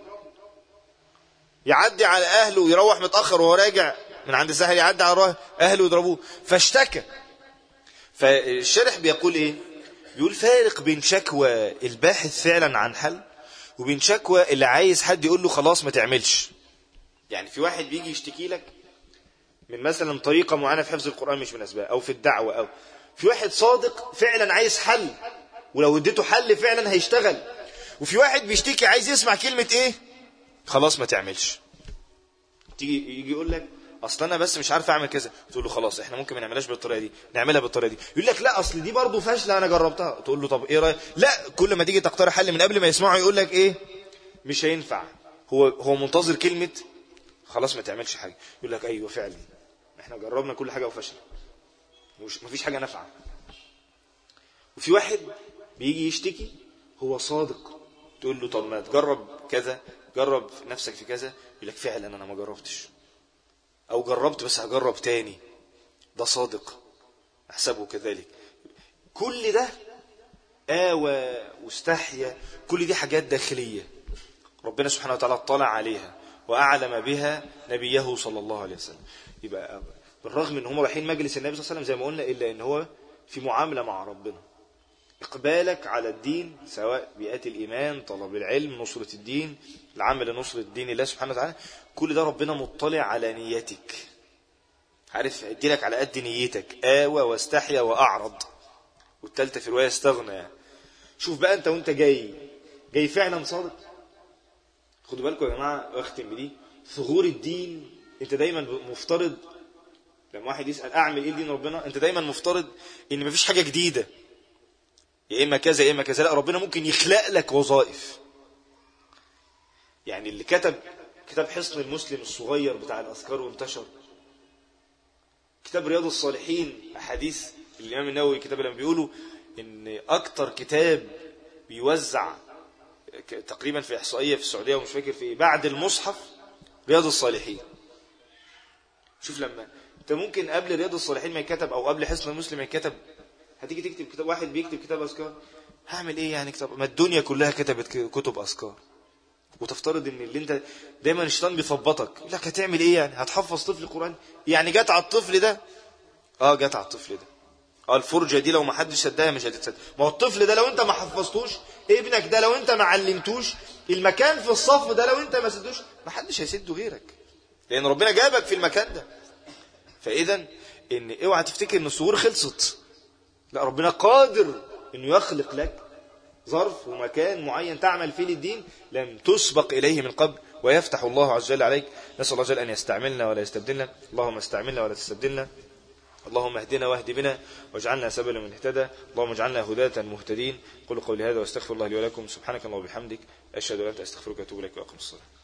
يعدي على اهله يروح متاخر وهو راجع من عند الساحر يعدي على الراهب اهله يضربوه فاشتكى فالشارح بيقول ايه بيقول فارق بين شكوى الباحث فعلا عن حل وبين شكوى اللي عايز حد يقول له خلاص ما تعملش يعني في واحد بيجي يشتكي لك من مثلا طريقة معينة في حفظ القرآن مش مناسبة أو في الدعوة أو في واحد صادق فعلا عايز حل ولو اديته حل فعلا هيشتغل وفي واحد بيشتكي عايز يسمع كلمة ايه خلاص ما تعملش تيجي يجي يقول لك اصل انا بس مش عارف اعمل كذا تقول له خلاص احنا ممكن ما نعملهاش بالطريقه دي نعملها بالطريقه دي يقول لك لا اصل دي برضه فاشله انا جربتها تقول له طب ايه رايك لا كل ما تيجي تقترح حل من قبل ما يسمعه يقول لك ايه مش هينفع هو هو منتظر كلمه خلاص ما تعملش حاجه يقول لك ايوه فعلا احنا جربنا كل حاجه وفشل مش مفيش حاجه نافعه وفي واحد بيجي يشتكي هو صادق تقول له طب ما تجرب كذا جرب نفسك في كذا يقول لك فعلا انا ما جربتش او جربت بس هجرب تاني ده صادق احسبه كذلك كل ده آوى واستحيا كل دي حاجات داخلية ربنا سبحانه وتعالى اطلع عليها وأعلم بها نبيه صلى الله عليه وسلم يبقى بالرغم ان هم رايحين مجلس النبي صلى الله عليه وسلم زي ما قلنا إلا ان هو في معاملة مع ربنا إقبالك على الدين سواء بيئات الإيمان طلب العلم نصرة الدين العمل لنصرة الدين الله سبحانه وتعالى كل ده ربنا مطلع على نيتك عارف اديلك على قد نيتك آوى واستحيا وأعرض والتالتة في رواية استغنى يعني. شوف بقى أنت وأنت جاي جاي فعلا صادق خدوا بالكم يا جماعة واختم بدي ثغور الدين أنت دايما مفترض لما واحد يسأل أعمل إيه دين ربنا أنت دايما مفترض إن مفيش حاجة جديدة يا إما كذا يا إما كذا لا ربنا ممكن يخلق لك وظائف يعني اللي كتب كتاب حصن المسلم الصغير بتاع الأذكار وانتشر كتاب رياض الصالحين أحاديث الإمام النووي كتاب لما بيقولوا إن أكتر كتاب بيوزع تقريبا في إحصائية في السعودية ومش فاكر في إيه بعد المصحف رياض الصالحين شوف لما أنت ممكن قبل رياض الصالحين ما يكتب أو قبل حصن المسلم ما يكتب هتيجي تكتب كتاب واحد بيكتب كتاب أذكار هعمل إيه يعني كتاب ما الدنيا كلها كتبت كتب أذكار وتفترض ان اللي انت دايما الشيطان بيثبطك يقول لك هتعمل ايه يعني هتحفظ طفل القران يعني جت على الطفل ده اه جت على الطفل ده اه الفرجه دي لو ما حدش صدقها مش هتتصدق ما هو الطفل ده لو انت ما حفظتوش ابنك ده لو انت ما علمتوش المكان في الصف ده لو انت ما سدوش ما حدش هيسده غيرك لان ربنا جابك في المكان ده فاذا ان اوعى تفتكر ان الصور خلصت لا ربنا قادر انه يخلق لك ظرف ومكان معين تعمل فيه للدين لم تسبق إليه من قبل ويفتح الله عز وجل عليك نسأل الله عز وجل أن يستعملنا ولا يستبدلنا اللهم استعملنا ولا تستبدلنا اللهم اهدنا واهد بنا واجعلنا سبلا من اهتدى اللهم اجعلنا هداة مهتدين قل قولي هذا واستغفر الله لي ولكم سبحانك اللهم وبحمدك أشهد أن لا إله إلا أنت أستغفرك وأتوب إليك وأقم الصلاة